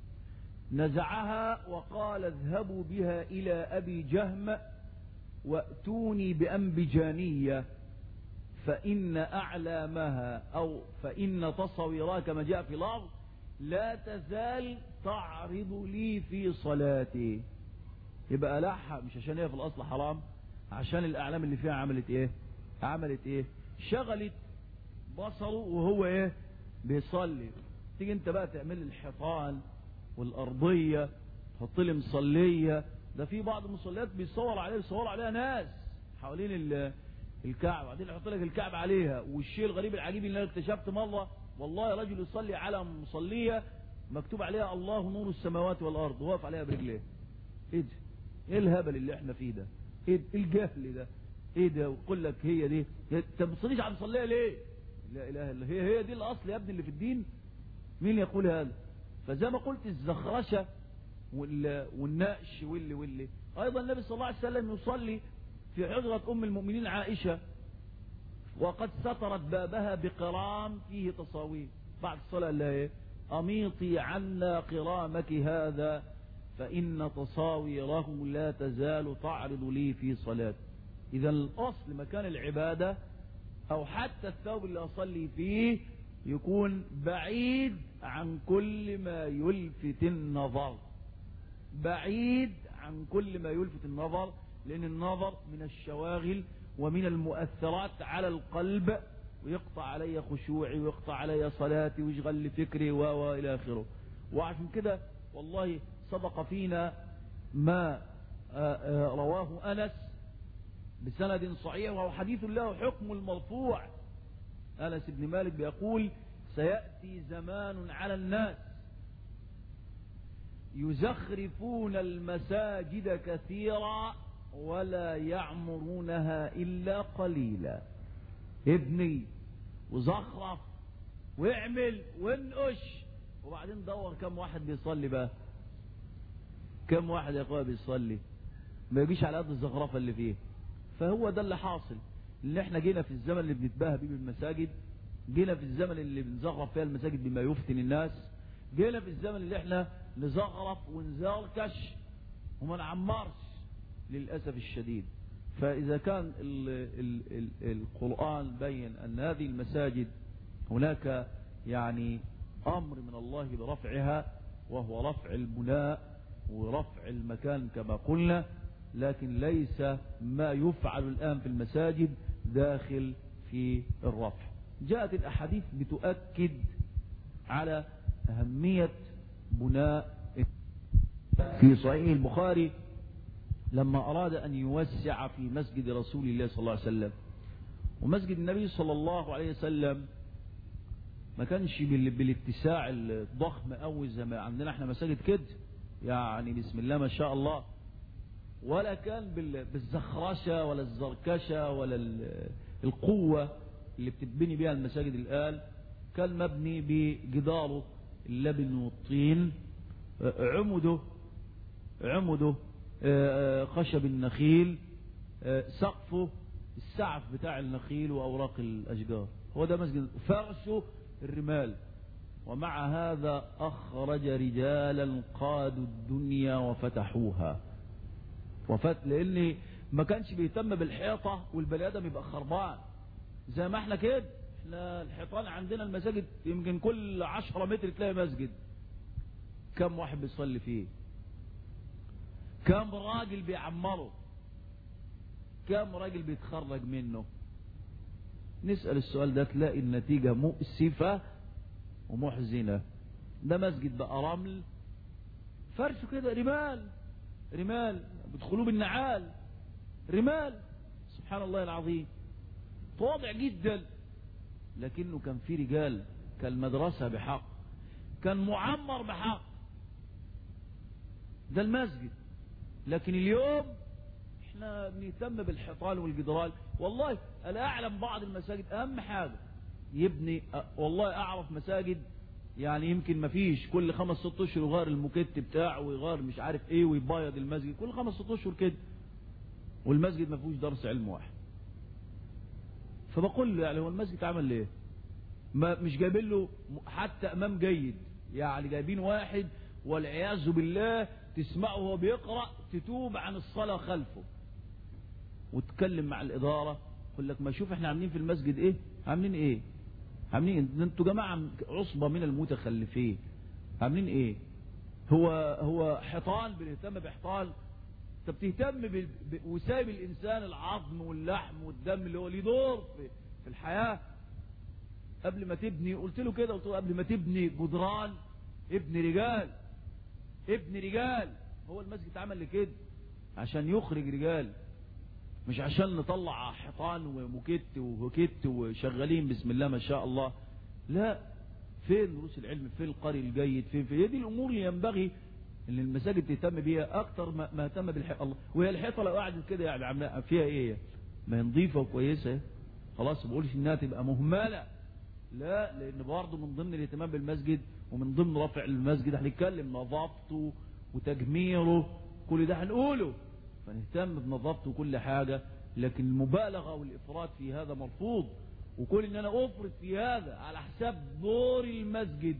نزعها وقال اذهبوا بها الى ابي جهم واتوني بانبجانيه فان اعلامها او فان تصويرها كما جاء في لفظ لا تزال تعرض لي في صلاتي يبقى لحها مش عشان هي في الاصل حرام عشان الاعلام اللي فيها عملت ايه عملت ايه شغلت بصره وهو ايه بيصلي تيجي انت بقى تعمل لي الحيطان والارضيه تحط لي مصليه ده في بعض المصليات بيصور عليها بيصور عليها ناس حوالين ال- الكعبه بعدين يحط لك الكعبه عليها والشيء الغريب العجيب اللي انا اكتشفت مره والله رجل يصلي على مصليه مكتوب عليها الله نور السماوات والارض واقف عليها برجليه ايه ده ايه الهبل اللي احنا فيه ده ايه إيه الجهل ده ايه ده ويقول لك هي دي انت ما بتصليش على المصليه ليه لا اله الا هي هي دي الاصل يا ابني اللي في الدين مين يقول هذا فزي ما قلت الزخرشه وال- والنقش واللي واللي ايضا النبي صلى الله عليه وسلم يصلي في حجره ام المؤمنين عائشه وقد سترت بابها بقرام فيه تصاوير بعد الصلاه قال لها ايه اميطي عنا قرامك هذا فان تصاويره لا تزال تعرض لي في صلاتي اذا الاصل مكان العباده او حتى الثوب اللي اصلي فيه يكون بعيد عن كل ما يلفت النظر بعيد عن كل ما يلفت النظر لان النظر من الشواغل ومن المؤثرات على القلب ويقطع علي خشوعي ويقطع علي صلاتي ويشغل لي فكري و و الى اخره وعشان كده والله سبق فينا ما آه، آه، رواه انس بسند صحيح وهو حديث له حكم المرفوع انس بن مالك بيقول سياتي زمان على الناس يزخرفون المساجد كثيرا ولا يعمرونها الا قليلا ابني وزخرف واعمل وانقش وبعدين دور كم واحد بيصلي بقى كم واحد يا اخويا بيصلي ما يجيش على قد الزخرفه اللي فيه فهو ده اللي حاصل اللي احنا جينا في الزمن اللي بنتباهى بيه بالمساجد جينا في الزمن اللي بنزخرف فيها المساجد بما يفتن الناس جينا في الزمن اللي احنا نزخرف ونزركش وما نعمرش للاسف الشديد فاذا كان ال ال ال القران بين ان هذه المساجد هناك يعني امر من الله برفعها وهو رفع البناء ورفع المكان كما قلنا لكن ليس ما يفعل الآن في المساجد داخل في الرفع جاءت الأحاديث بتؤكد على أهمية بناء في صحيح البخاري لما أراد أن يوسع في مسجد رسول الله صلى الله عليه وسلم ومسجد النبي صلى الله عليه وسلم ما كانش بال- بالاتساع الضخم قوي زي ما عندنا احنا مساجد كده يعني بسم الله ما شاء الله ولا كان بال- بالزخرشة ولا الزركشة ولا ال- القوة اللي بتتبني بها المساجد الآن كان مبني بجداره اللبن والطين آه، عمده عمده آه، آه، خشب النخيل آه، سقفه السعف بتاع النخيل وأوراق الأشجار هو ده مسجد فرشه الرمال ومع هذا أخرج رجالا قادوا الدنيا وفتحوها وفات لان ما كانش بيهتم بالحيطه والبني ادم يبقى خربان زي ما احنا كده احنا الحيطان عندنا المساجد يمكن كل عشرة متر تلاقي مسجد كم واحد بيصلي فيه كم راجل بيعمره كم راجل بيتخرج منه نسأل السؤال ده تلاقي النتيجة مؤسفة ومحزنة ده مسجد بقى رمل فرشه كده رمال رمال بيدخلوه بالنعال رمال سبحان الله العظيم تواضع جدا لكنه كان في رجال كالمدرسة بحق كان معمر بحق ده المسجد لكن اليوم احنا بنهتم بالحيطان والجدران والله انا اعلم بعض المساجد اهم حاجة يبني أ- والله اعرف مساجد يعني يمكن ما فيش كل خمس ست اشهر يغير الموكيت بتاعه ويغير مش عارف ايه ويبيض المسجد كل خمس ست اشهر كده والمسجد ما فيهوش درس علم واحد فبقول له يعني هو المسجد عمل ليه ما مش جايبين له حتى امام جيد يعني جايبين واحد والعياذ بالله تسمعه وهو بيقرا تتوب عن الصلاه خلفه وتكلم مع الاداره يقول لك ما شوف احنا عاملين في المسجد ايه عاملين ايه عاملين ده انتوا جماعه عصبه من المتخلفين عاملين ايه هو هو حيطان بنهتم بحيطان انت بتهتم ب... ب... وسايب الانسان العظم واللحم والدم اللي هو ليه دور في, في الحياه قبل ما تبني قلت له كده قلت له قبل ما تبني جدران ابن رجال ابن رجال هو المسجد اتعمل لكده عشان يخرج رجال مش عشان نطلع حيطان وموكيت وهوكيت وشغالين بسم الله ما شاء الله لا فين دروس العلم فين القارئ الجيد فين في هي دي الامور اللي ينبغي ان المساجد تهتم بيها اكتر ما, ما اهتم بالحيطه الله وهي الحيطه لو قعدت كده يعني عامله فيها ايه ما هي نظيفه وكويسه خلاص ما بقولش انها تبقى مهمله لا لان برضه من ضمن الاهتمام بالمسجد ومن ضمن رفع المسجد هنتكلم نظافته وتجميره كل ده هنقوله فنهتم بنظافته وكل حاجة لكن المبالغة والإفراط في هذا مرفوض وكل إن أنا أفرط في هذا على حساب دور المسجد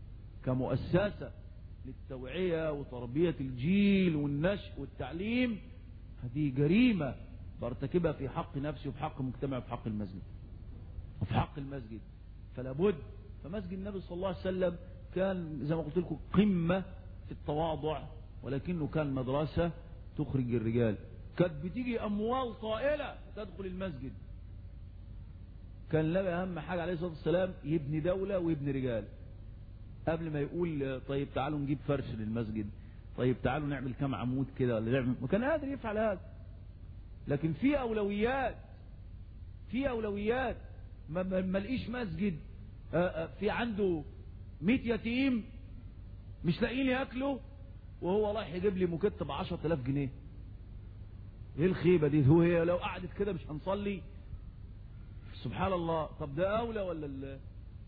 كمؤسسة للتوعية وتربية الجيل والنشء والتعليم هذه جريمة برتكبها في حق نفسي وفي حق مجتمع وفي حق المسجد وفي حق المسجد فلا بد فمسجد النبي صلى الله عليه وسلم كان زي ما قلت لكم قمة في التواضع ولكنه كان مدرسة تخرج الرجال كانت بتيجي أموال طائلة تدخل المسجد كان النبي أهم حاجة عليه الصلاة والسلام يبني دولة ويبني رجال قبل ما يقول طيب تعالوا نجيب فرش للمسجد طيب تعالوا نعمل كم عمود كده ولا نعمل ما كان قادر يفعل هذا لكن في أولويات في أولويات ما, ما, ما لقيش مسجد في عنده 100 يتيم مش لاقيين ياكلوا وهو رايح يجيب لي موكيت ب 10000 جنيه ايه الخيبه دي هو هي لو قعدت كده مش هنصلي سبحان الله طب ده اولى ولا ال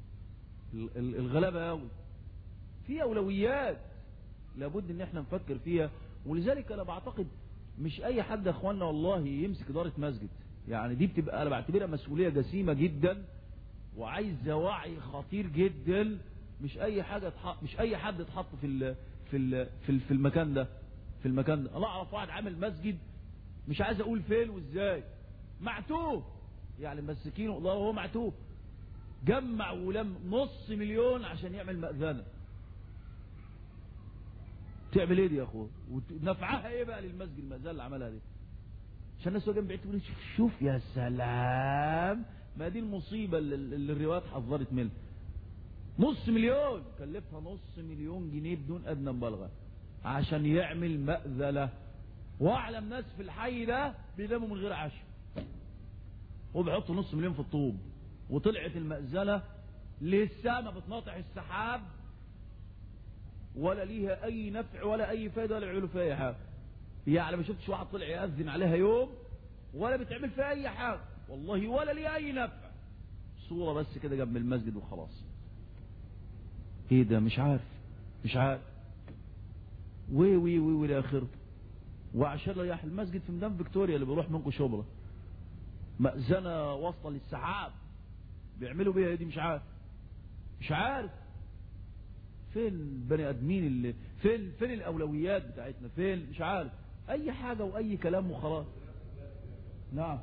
ال الغلابه اولى في اولويات لابد ان احنا نفكر فيها ولذلك انا بعتقد مش اي حد يا اخوانا والله يمسك اداره مسجد يعني دي بتبقى انا بعتبرها مسؤوليه جسيمه جدا وعايزه وعي خطير جدا مش اي حاجه اتحط مش اي حد اتحط في ال في ال في, ال في المكان ده في المكان ده انا اعرف واحد عامل مسجد مش عايز اقول فين وازاي معتوه يعني مسكينه الله وهو معتوه جمع ولم نص مليون عشان يعمل مأذنة تعمل ايه دي يا اخوه ونفعها ايه بقى للمسجد المأذنة اللي عملها دي عشان الناس وجنب بعيد تقول شوف, شوف يا سلام ما دي المصيبة اللي, اللي الروايات حذرت منها نص مليون كلفها نص مليون جنيه بدون ادنى مبالغه عشان يعمل مأذنة واعلم ناس في الحي ده بيناموا من غير عشاء وبيحطوا نص مليون في الطوب وطلعت المأذنة لسه ما بتناطح السحاب ولا ليها اي نفع ولا اي فايده ولا يعملوا فيها اي حاجه يعني ما شفتش واحد طلع يأذن عليها يوم ولا بتعمل فيها اي حاجه والله ولا ليها اي نفع صوره بس كده جنب المسجد وخلاص ايه ده مش عارف مش عارف وي وي وي والى اخره وعشان رياح المسجد في ميدان فيكتوريا اللي بيروح منكم شبرا مأذنة واصلة للسحاب بيعملوا بيها دي مش عارف مش عارف فين البني ادمين اللي فين فين الاولويات بتاعتنا فين مش عارف اي حاجه واي كلام وخلاص نعم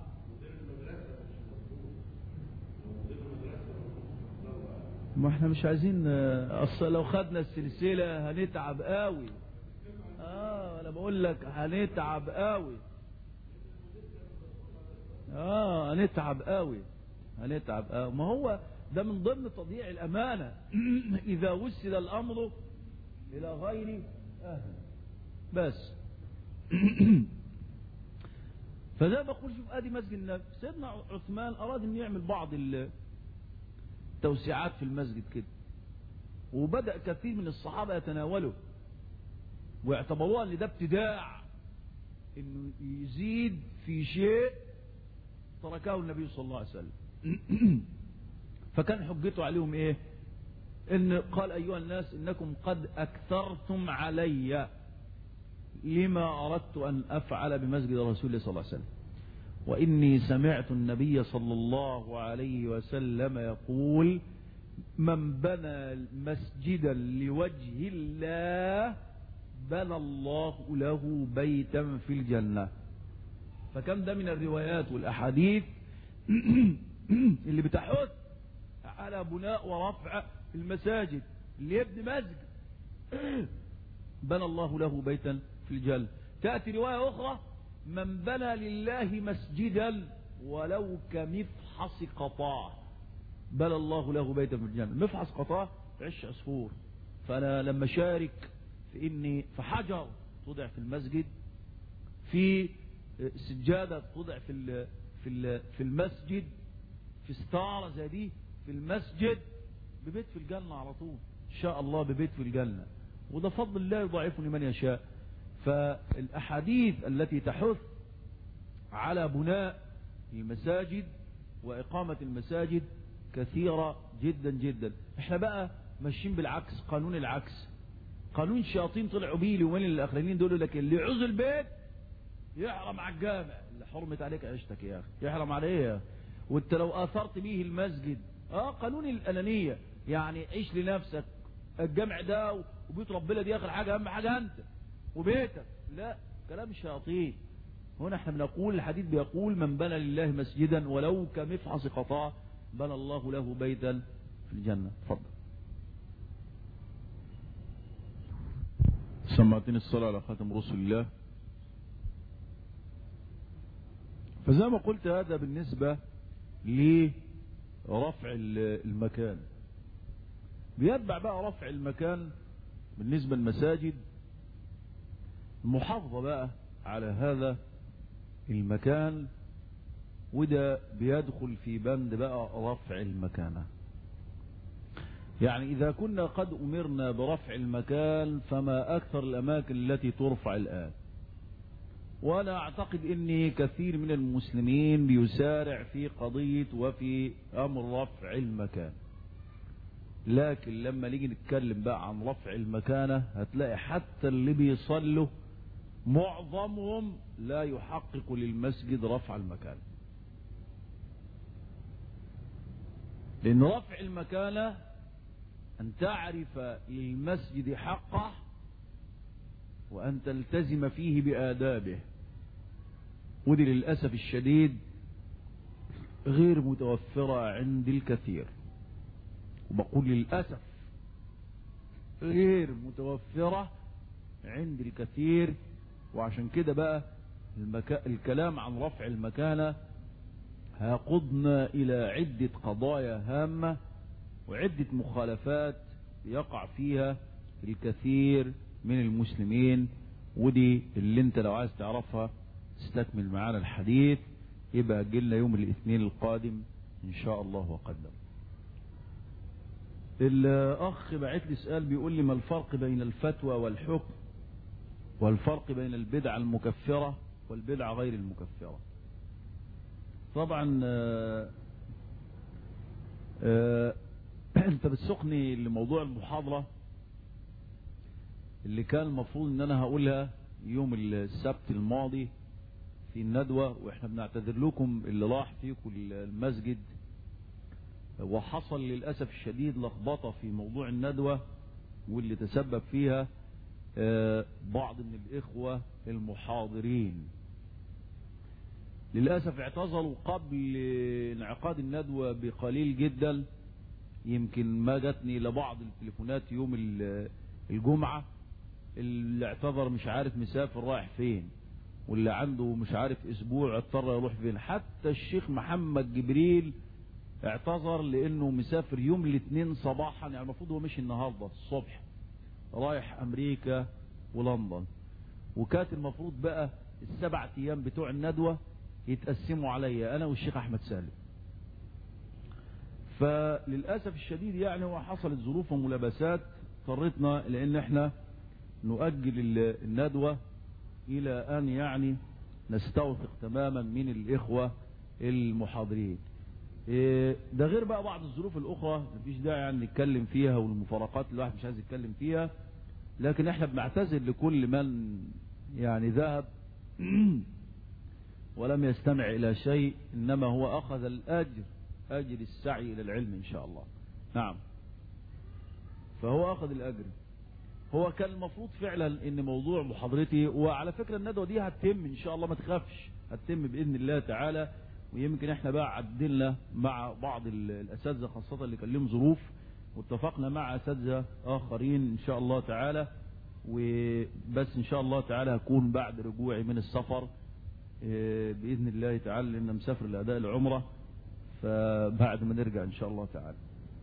ما احنا مش عايزين اصل لو خدنا السلسله هنتعب قوي اه انا بقول لك هنتعب قوي اه هنتعب قوي هنتعب قوي ما هو ده من ضمن تضييع الامانه اذا وسد الامر الى غير اهل بس فده بقول شوف ادي مسجد النبي سيدنا عثمان اراد ان يعمل بعض التوسيعات في المسجد كده وبدا كثير من الصحابه يتناولوا واعتبروها ان ده ابتداع انه يزيد في شيء تركه النبي صلى الله عليه وسلم فكان حجته عليهم ايه ان قال ايها الناس انكم قد اكثرتم علي لما اردت ان افعل بمسجد رسول الله صلى الله عليه وسلم واني سمعت النبي صلى الله عليه وسلم يقول من بنى مسجدا لوجه الله بنى الله له بيتا في الجنة فكم ده من الروايات والأحاديث اللي بتحث على بناء ورفع المساجد اللي يبني مسجد بنى الله له بيتا في الجنة تأتي رواية أخرى من بنى لله مسجدا ولو كمفحص قطاع بنى الله له بيتا في الجنة مفحص قطاع عش عصفور فأنا لما شارك في إني في حجر توضع في المسجد في سجادة توضع في في في المسجد في ستارة زي دي في المسجد ببيت في الجنة على طول إن شاء الله ببيت في الجنة وده فضل الله يضاعفه لمن يشاء فالأحاديث التي تحث على بناء المساجد وإقامة المساجد كثيرة جدا جدا احنا بقى ماشيين بالعكس قانون العكس قانون الشياطين طلعوا بيه اليومين الاخرين دول لكن اللي يعوز البيت يحرم على الجامع اللي حرمت عليك عيشتك يا اخي يحرم عليه وانت لو اثرت به المسجد اه قانون الانانيه يعني عيش لنفسك الجامع ده وبيت ربنا دي اخر حاجه اهم حاجه انت وبيتك لا كلام الشياطين هنا احنا بنقول الحديث بيقول من بنى لله مسجدا ولو كمفحص قطاع بنى الله له بيتا في الجنه اتفضل سمعتني الصلاة على خاتم رسل الله فزي ما قلت هذا بالنسبة لرفع المكان بيتبع بقى رفع المكان بالنسبة للمساجد المحافظة بقى على هذا المكان وده بيدخل في بند بقى رفع المكانه يعني إذا كنا قد أمرنا برفع المكان فما أكثر الأماكن التي ترفع الآن وأنا أعتقد أن كثير من المسلمين بيسارع في قضية وفي أمر رفع المكان لكن لما نيجي نتكلم بقى عن رفع المكانة هتلاقي حتى اللي بيصلوا معظمهم لا يحقق للمسجد رفع المكان لأن رفع المكانة أن تعرف للمسجد حقه وأن تلتزم فيه بآدابه ودي للأسف الشديد غير متوفرة عند الكثير وبقول للأسف غير متوفرة عند الكثير وعشان كده بقى المكا... الكلام عن رفع المكانة هيقودنا إلى عدة قضايا هامة وعدة مخالفات يقع فيها الكثير من المسلمين ودي اللي انت لو عايز تعرفها استكمل معانا الحديث يبقى جلنا يوم الاثنين القادم ان شاء الله وقدم الاخ بعت لي سؤال بيقول لي ما الفرق بين الفتوى والحكم والفرق بين البدعة المكفرة والبدعة غير المكفرة طبعا آآ آآ انت بتسوقني لموضوع المحاضرة اللي كان المفروض ان انا هقولها يوم السبت الماضي في الندوة واحنا بنعتذر لكم اللي راح فيكم المسجد وحصل للأسف الشديد لخبطة في موضوع الندوة واللي تسبب فيها بعض من الإخوة المحاضرين للأسف اعتذروا قبل انعقاد الندوة بقليل جدا يمكن ما جاتني لبعض التليفونات يوم الجمعة اللي اعتذر مش عارف مسافر رايح فين واللي عنده مش عارف اسبوع اضطر يروح فين حتى الشيخ محمد جبريل اعتذر لانه مسافر يوم الاثنين صباحا يعني المفروض هو مشي النهارده الصبح رايح امريكا ولندن وكانت المفروض بقى السبع ايام بتوع الندوه يتقسموا عليا انا والشيخ احمد سالم فللاسف الشديد يعني هو حصلت ظروف وملابسات اضطرتنا لان احنا نؤجل الندوه الى ان يعني نستوثق تماما من الاخوه المحاضرين إيه، ده غير بقى بعض الظروف الأخرى مفيش داعي يعني نتكلم فيها والمفارقات اللي الواحد مش عايز يتكلم فيها لكن احنا بنعتذر لكل من يعني ذهب ولم يستمع إلى شيء إنما هو أخذ الأجر أجر السعي إلى العلم إن شاء الله نعم فهو أخذ الأجر هو كان المفروض فعلا ان موضوع محاضرتي وعلى فكرة الندوة دي هتتم ان شاء الله ما تخافش هتتم باذن الله تعالى ويمكن احنا بقى عدلنا مع بعض الاساتذة خاصة اللي كان لهم ظروف واتفقنا مع اساتذة اخرين ان شاء الله تعالى وبس ان شاء الله تعالى هكون بعد رجوعي من السفر باذن الله تعالى لان مسافر لاداء العمرة فبعد ما نرجع ان شاء الله تعالى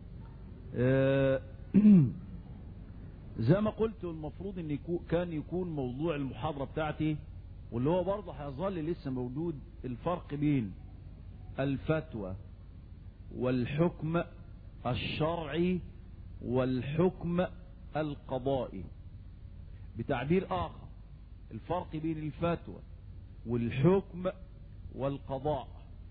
زي ما قلت المفروض ان يكون كان يكون موضوع المحاضرة بتاعتي واللي هو برضه هيظل لسه موجود الفرق بين الفتوى والحكم الشرعي والحكم القضائي بتعبير آخر الفرق بين الفتوى والحكم والقضاء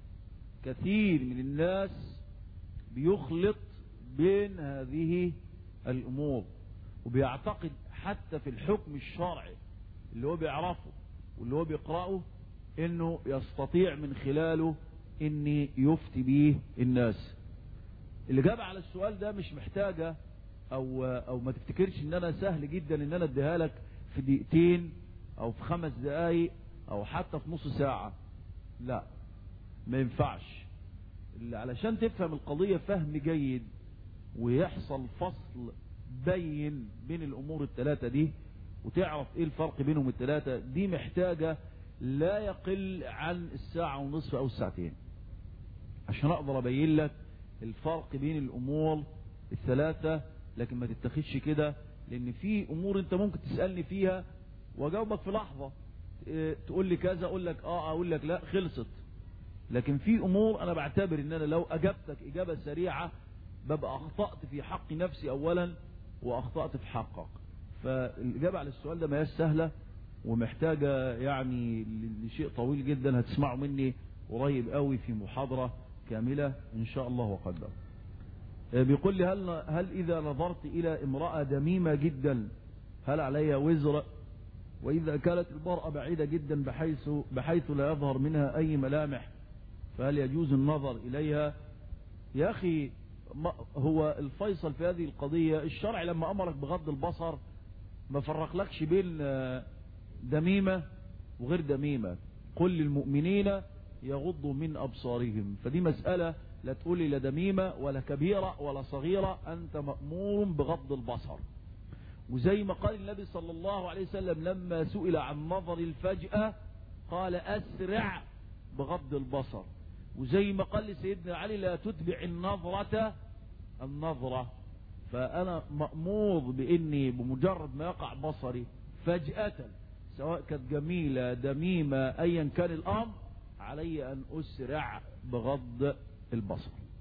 كثير من الناس بيخلط بين هذه الأمور وبيعتقد حتى في الحكم الشرعي اللي هو بيعرفه واللي هو بيقرأه انه يستطيع من خلاله ان يفتي به الناس اللي جاب على السؤال ده مش محتاجة او او ما تفتكرش ان انا سهل جدا ان انا اديها لك في دقيقتين او في خمس دقايق او حتى في نص ساعة لا ما ينفعش اللي علشان تفهم القضية فهم جيد ويحصل فصل بين بين الامور الثلاثة دي وتعرف ايه الفرق بينهم الثلاثة دي محتاجة لا يقل عن الساعة ونصف او الساعتين عشان اقدر ابين لك الفرق بين الامور الثلاثة لكن ما تتخذش كده لان في امور انت ممكن تسألني فيها واجاوبك في لحظة تقول لي كذا اقول لك اه اقول لك لا خلصت لكن في امور انا بعتبر ان انا لو اجبتك اجابة سريعة ببقى اخطأت في حق نفسي اولا واخطأت في حقك فالاجابة على السؤال ده ما هيش سهلة ومحتاجة يعني لشيء طويل جدا هتسمعوا مني قريب قوي في محاضرة كاملة ان شاء الله وقدر بيقول لي هل, هل اذا نظرت الى امرأة دميمة جدا هل عليها وزر واذا كانت المرأة بعيدة جدا بحيث, بحيث لا يظهر منها اي ملامح فهل يجوز النظر اليها يا اخي هو الفيصل في هذه القضية الشرع لما امرك بغض البصر ما فرق لكش بين دميمة وغير دميمة قل للمؤمنين يغضوا من أبصارهم فدي مسألة لا تقولي لا دميمة ولا كبيرة ولا صغيرة أنت مأمور بغض البصر وزي ما قال النبي صلى الله عليه وسلم لما سئل عن نظر الفجأة قال أسرع بغض البصر وزي ما قال لسيدنا علي لا تتبع النظرة النظرة فأنا مأمور بإني بمجرد ما يقع بصري فجأة سواء كانت جميلة دميمة أيا كان الأمر علي أن أسرع بغض البصر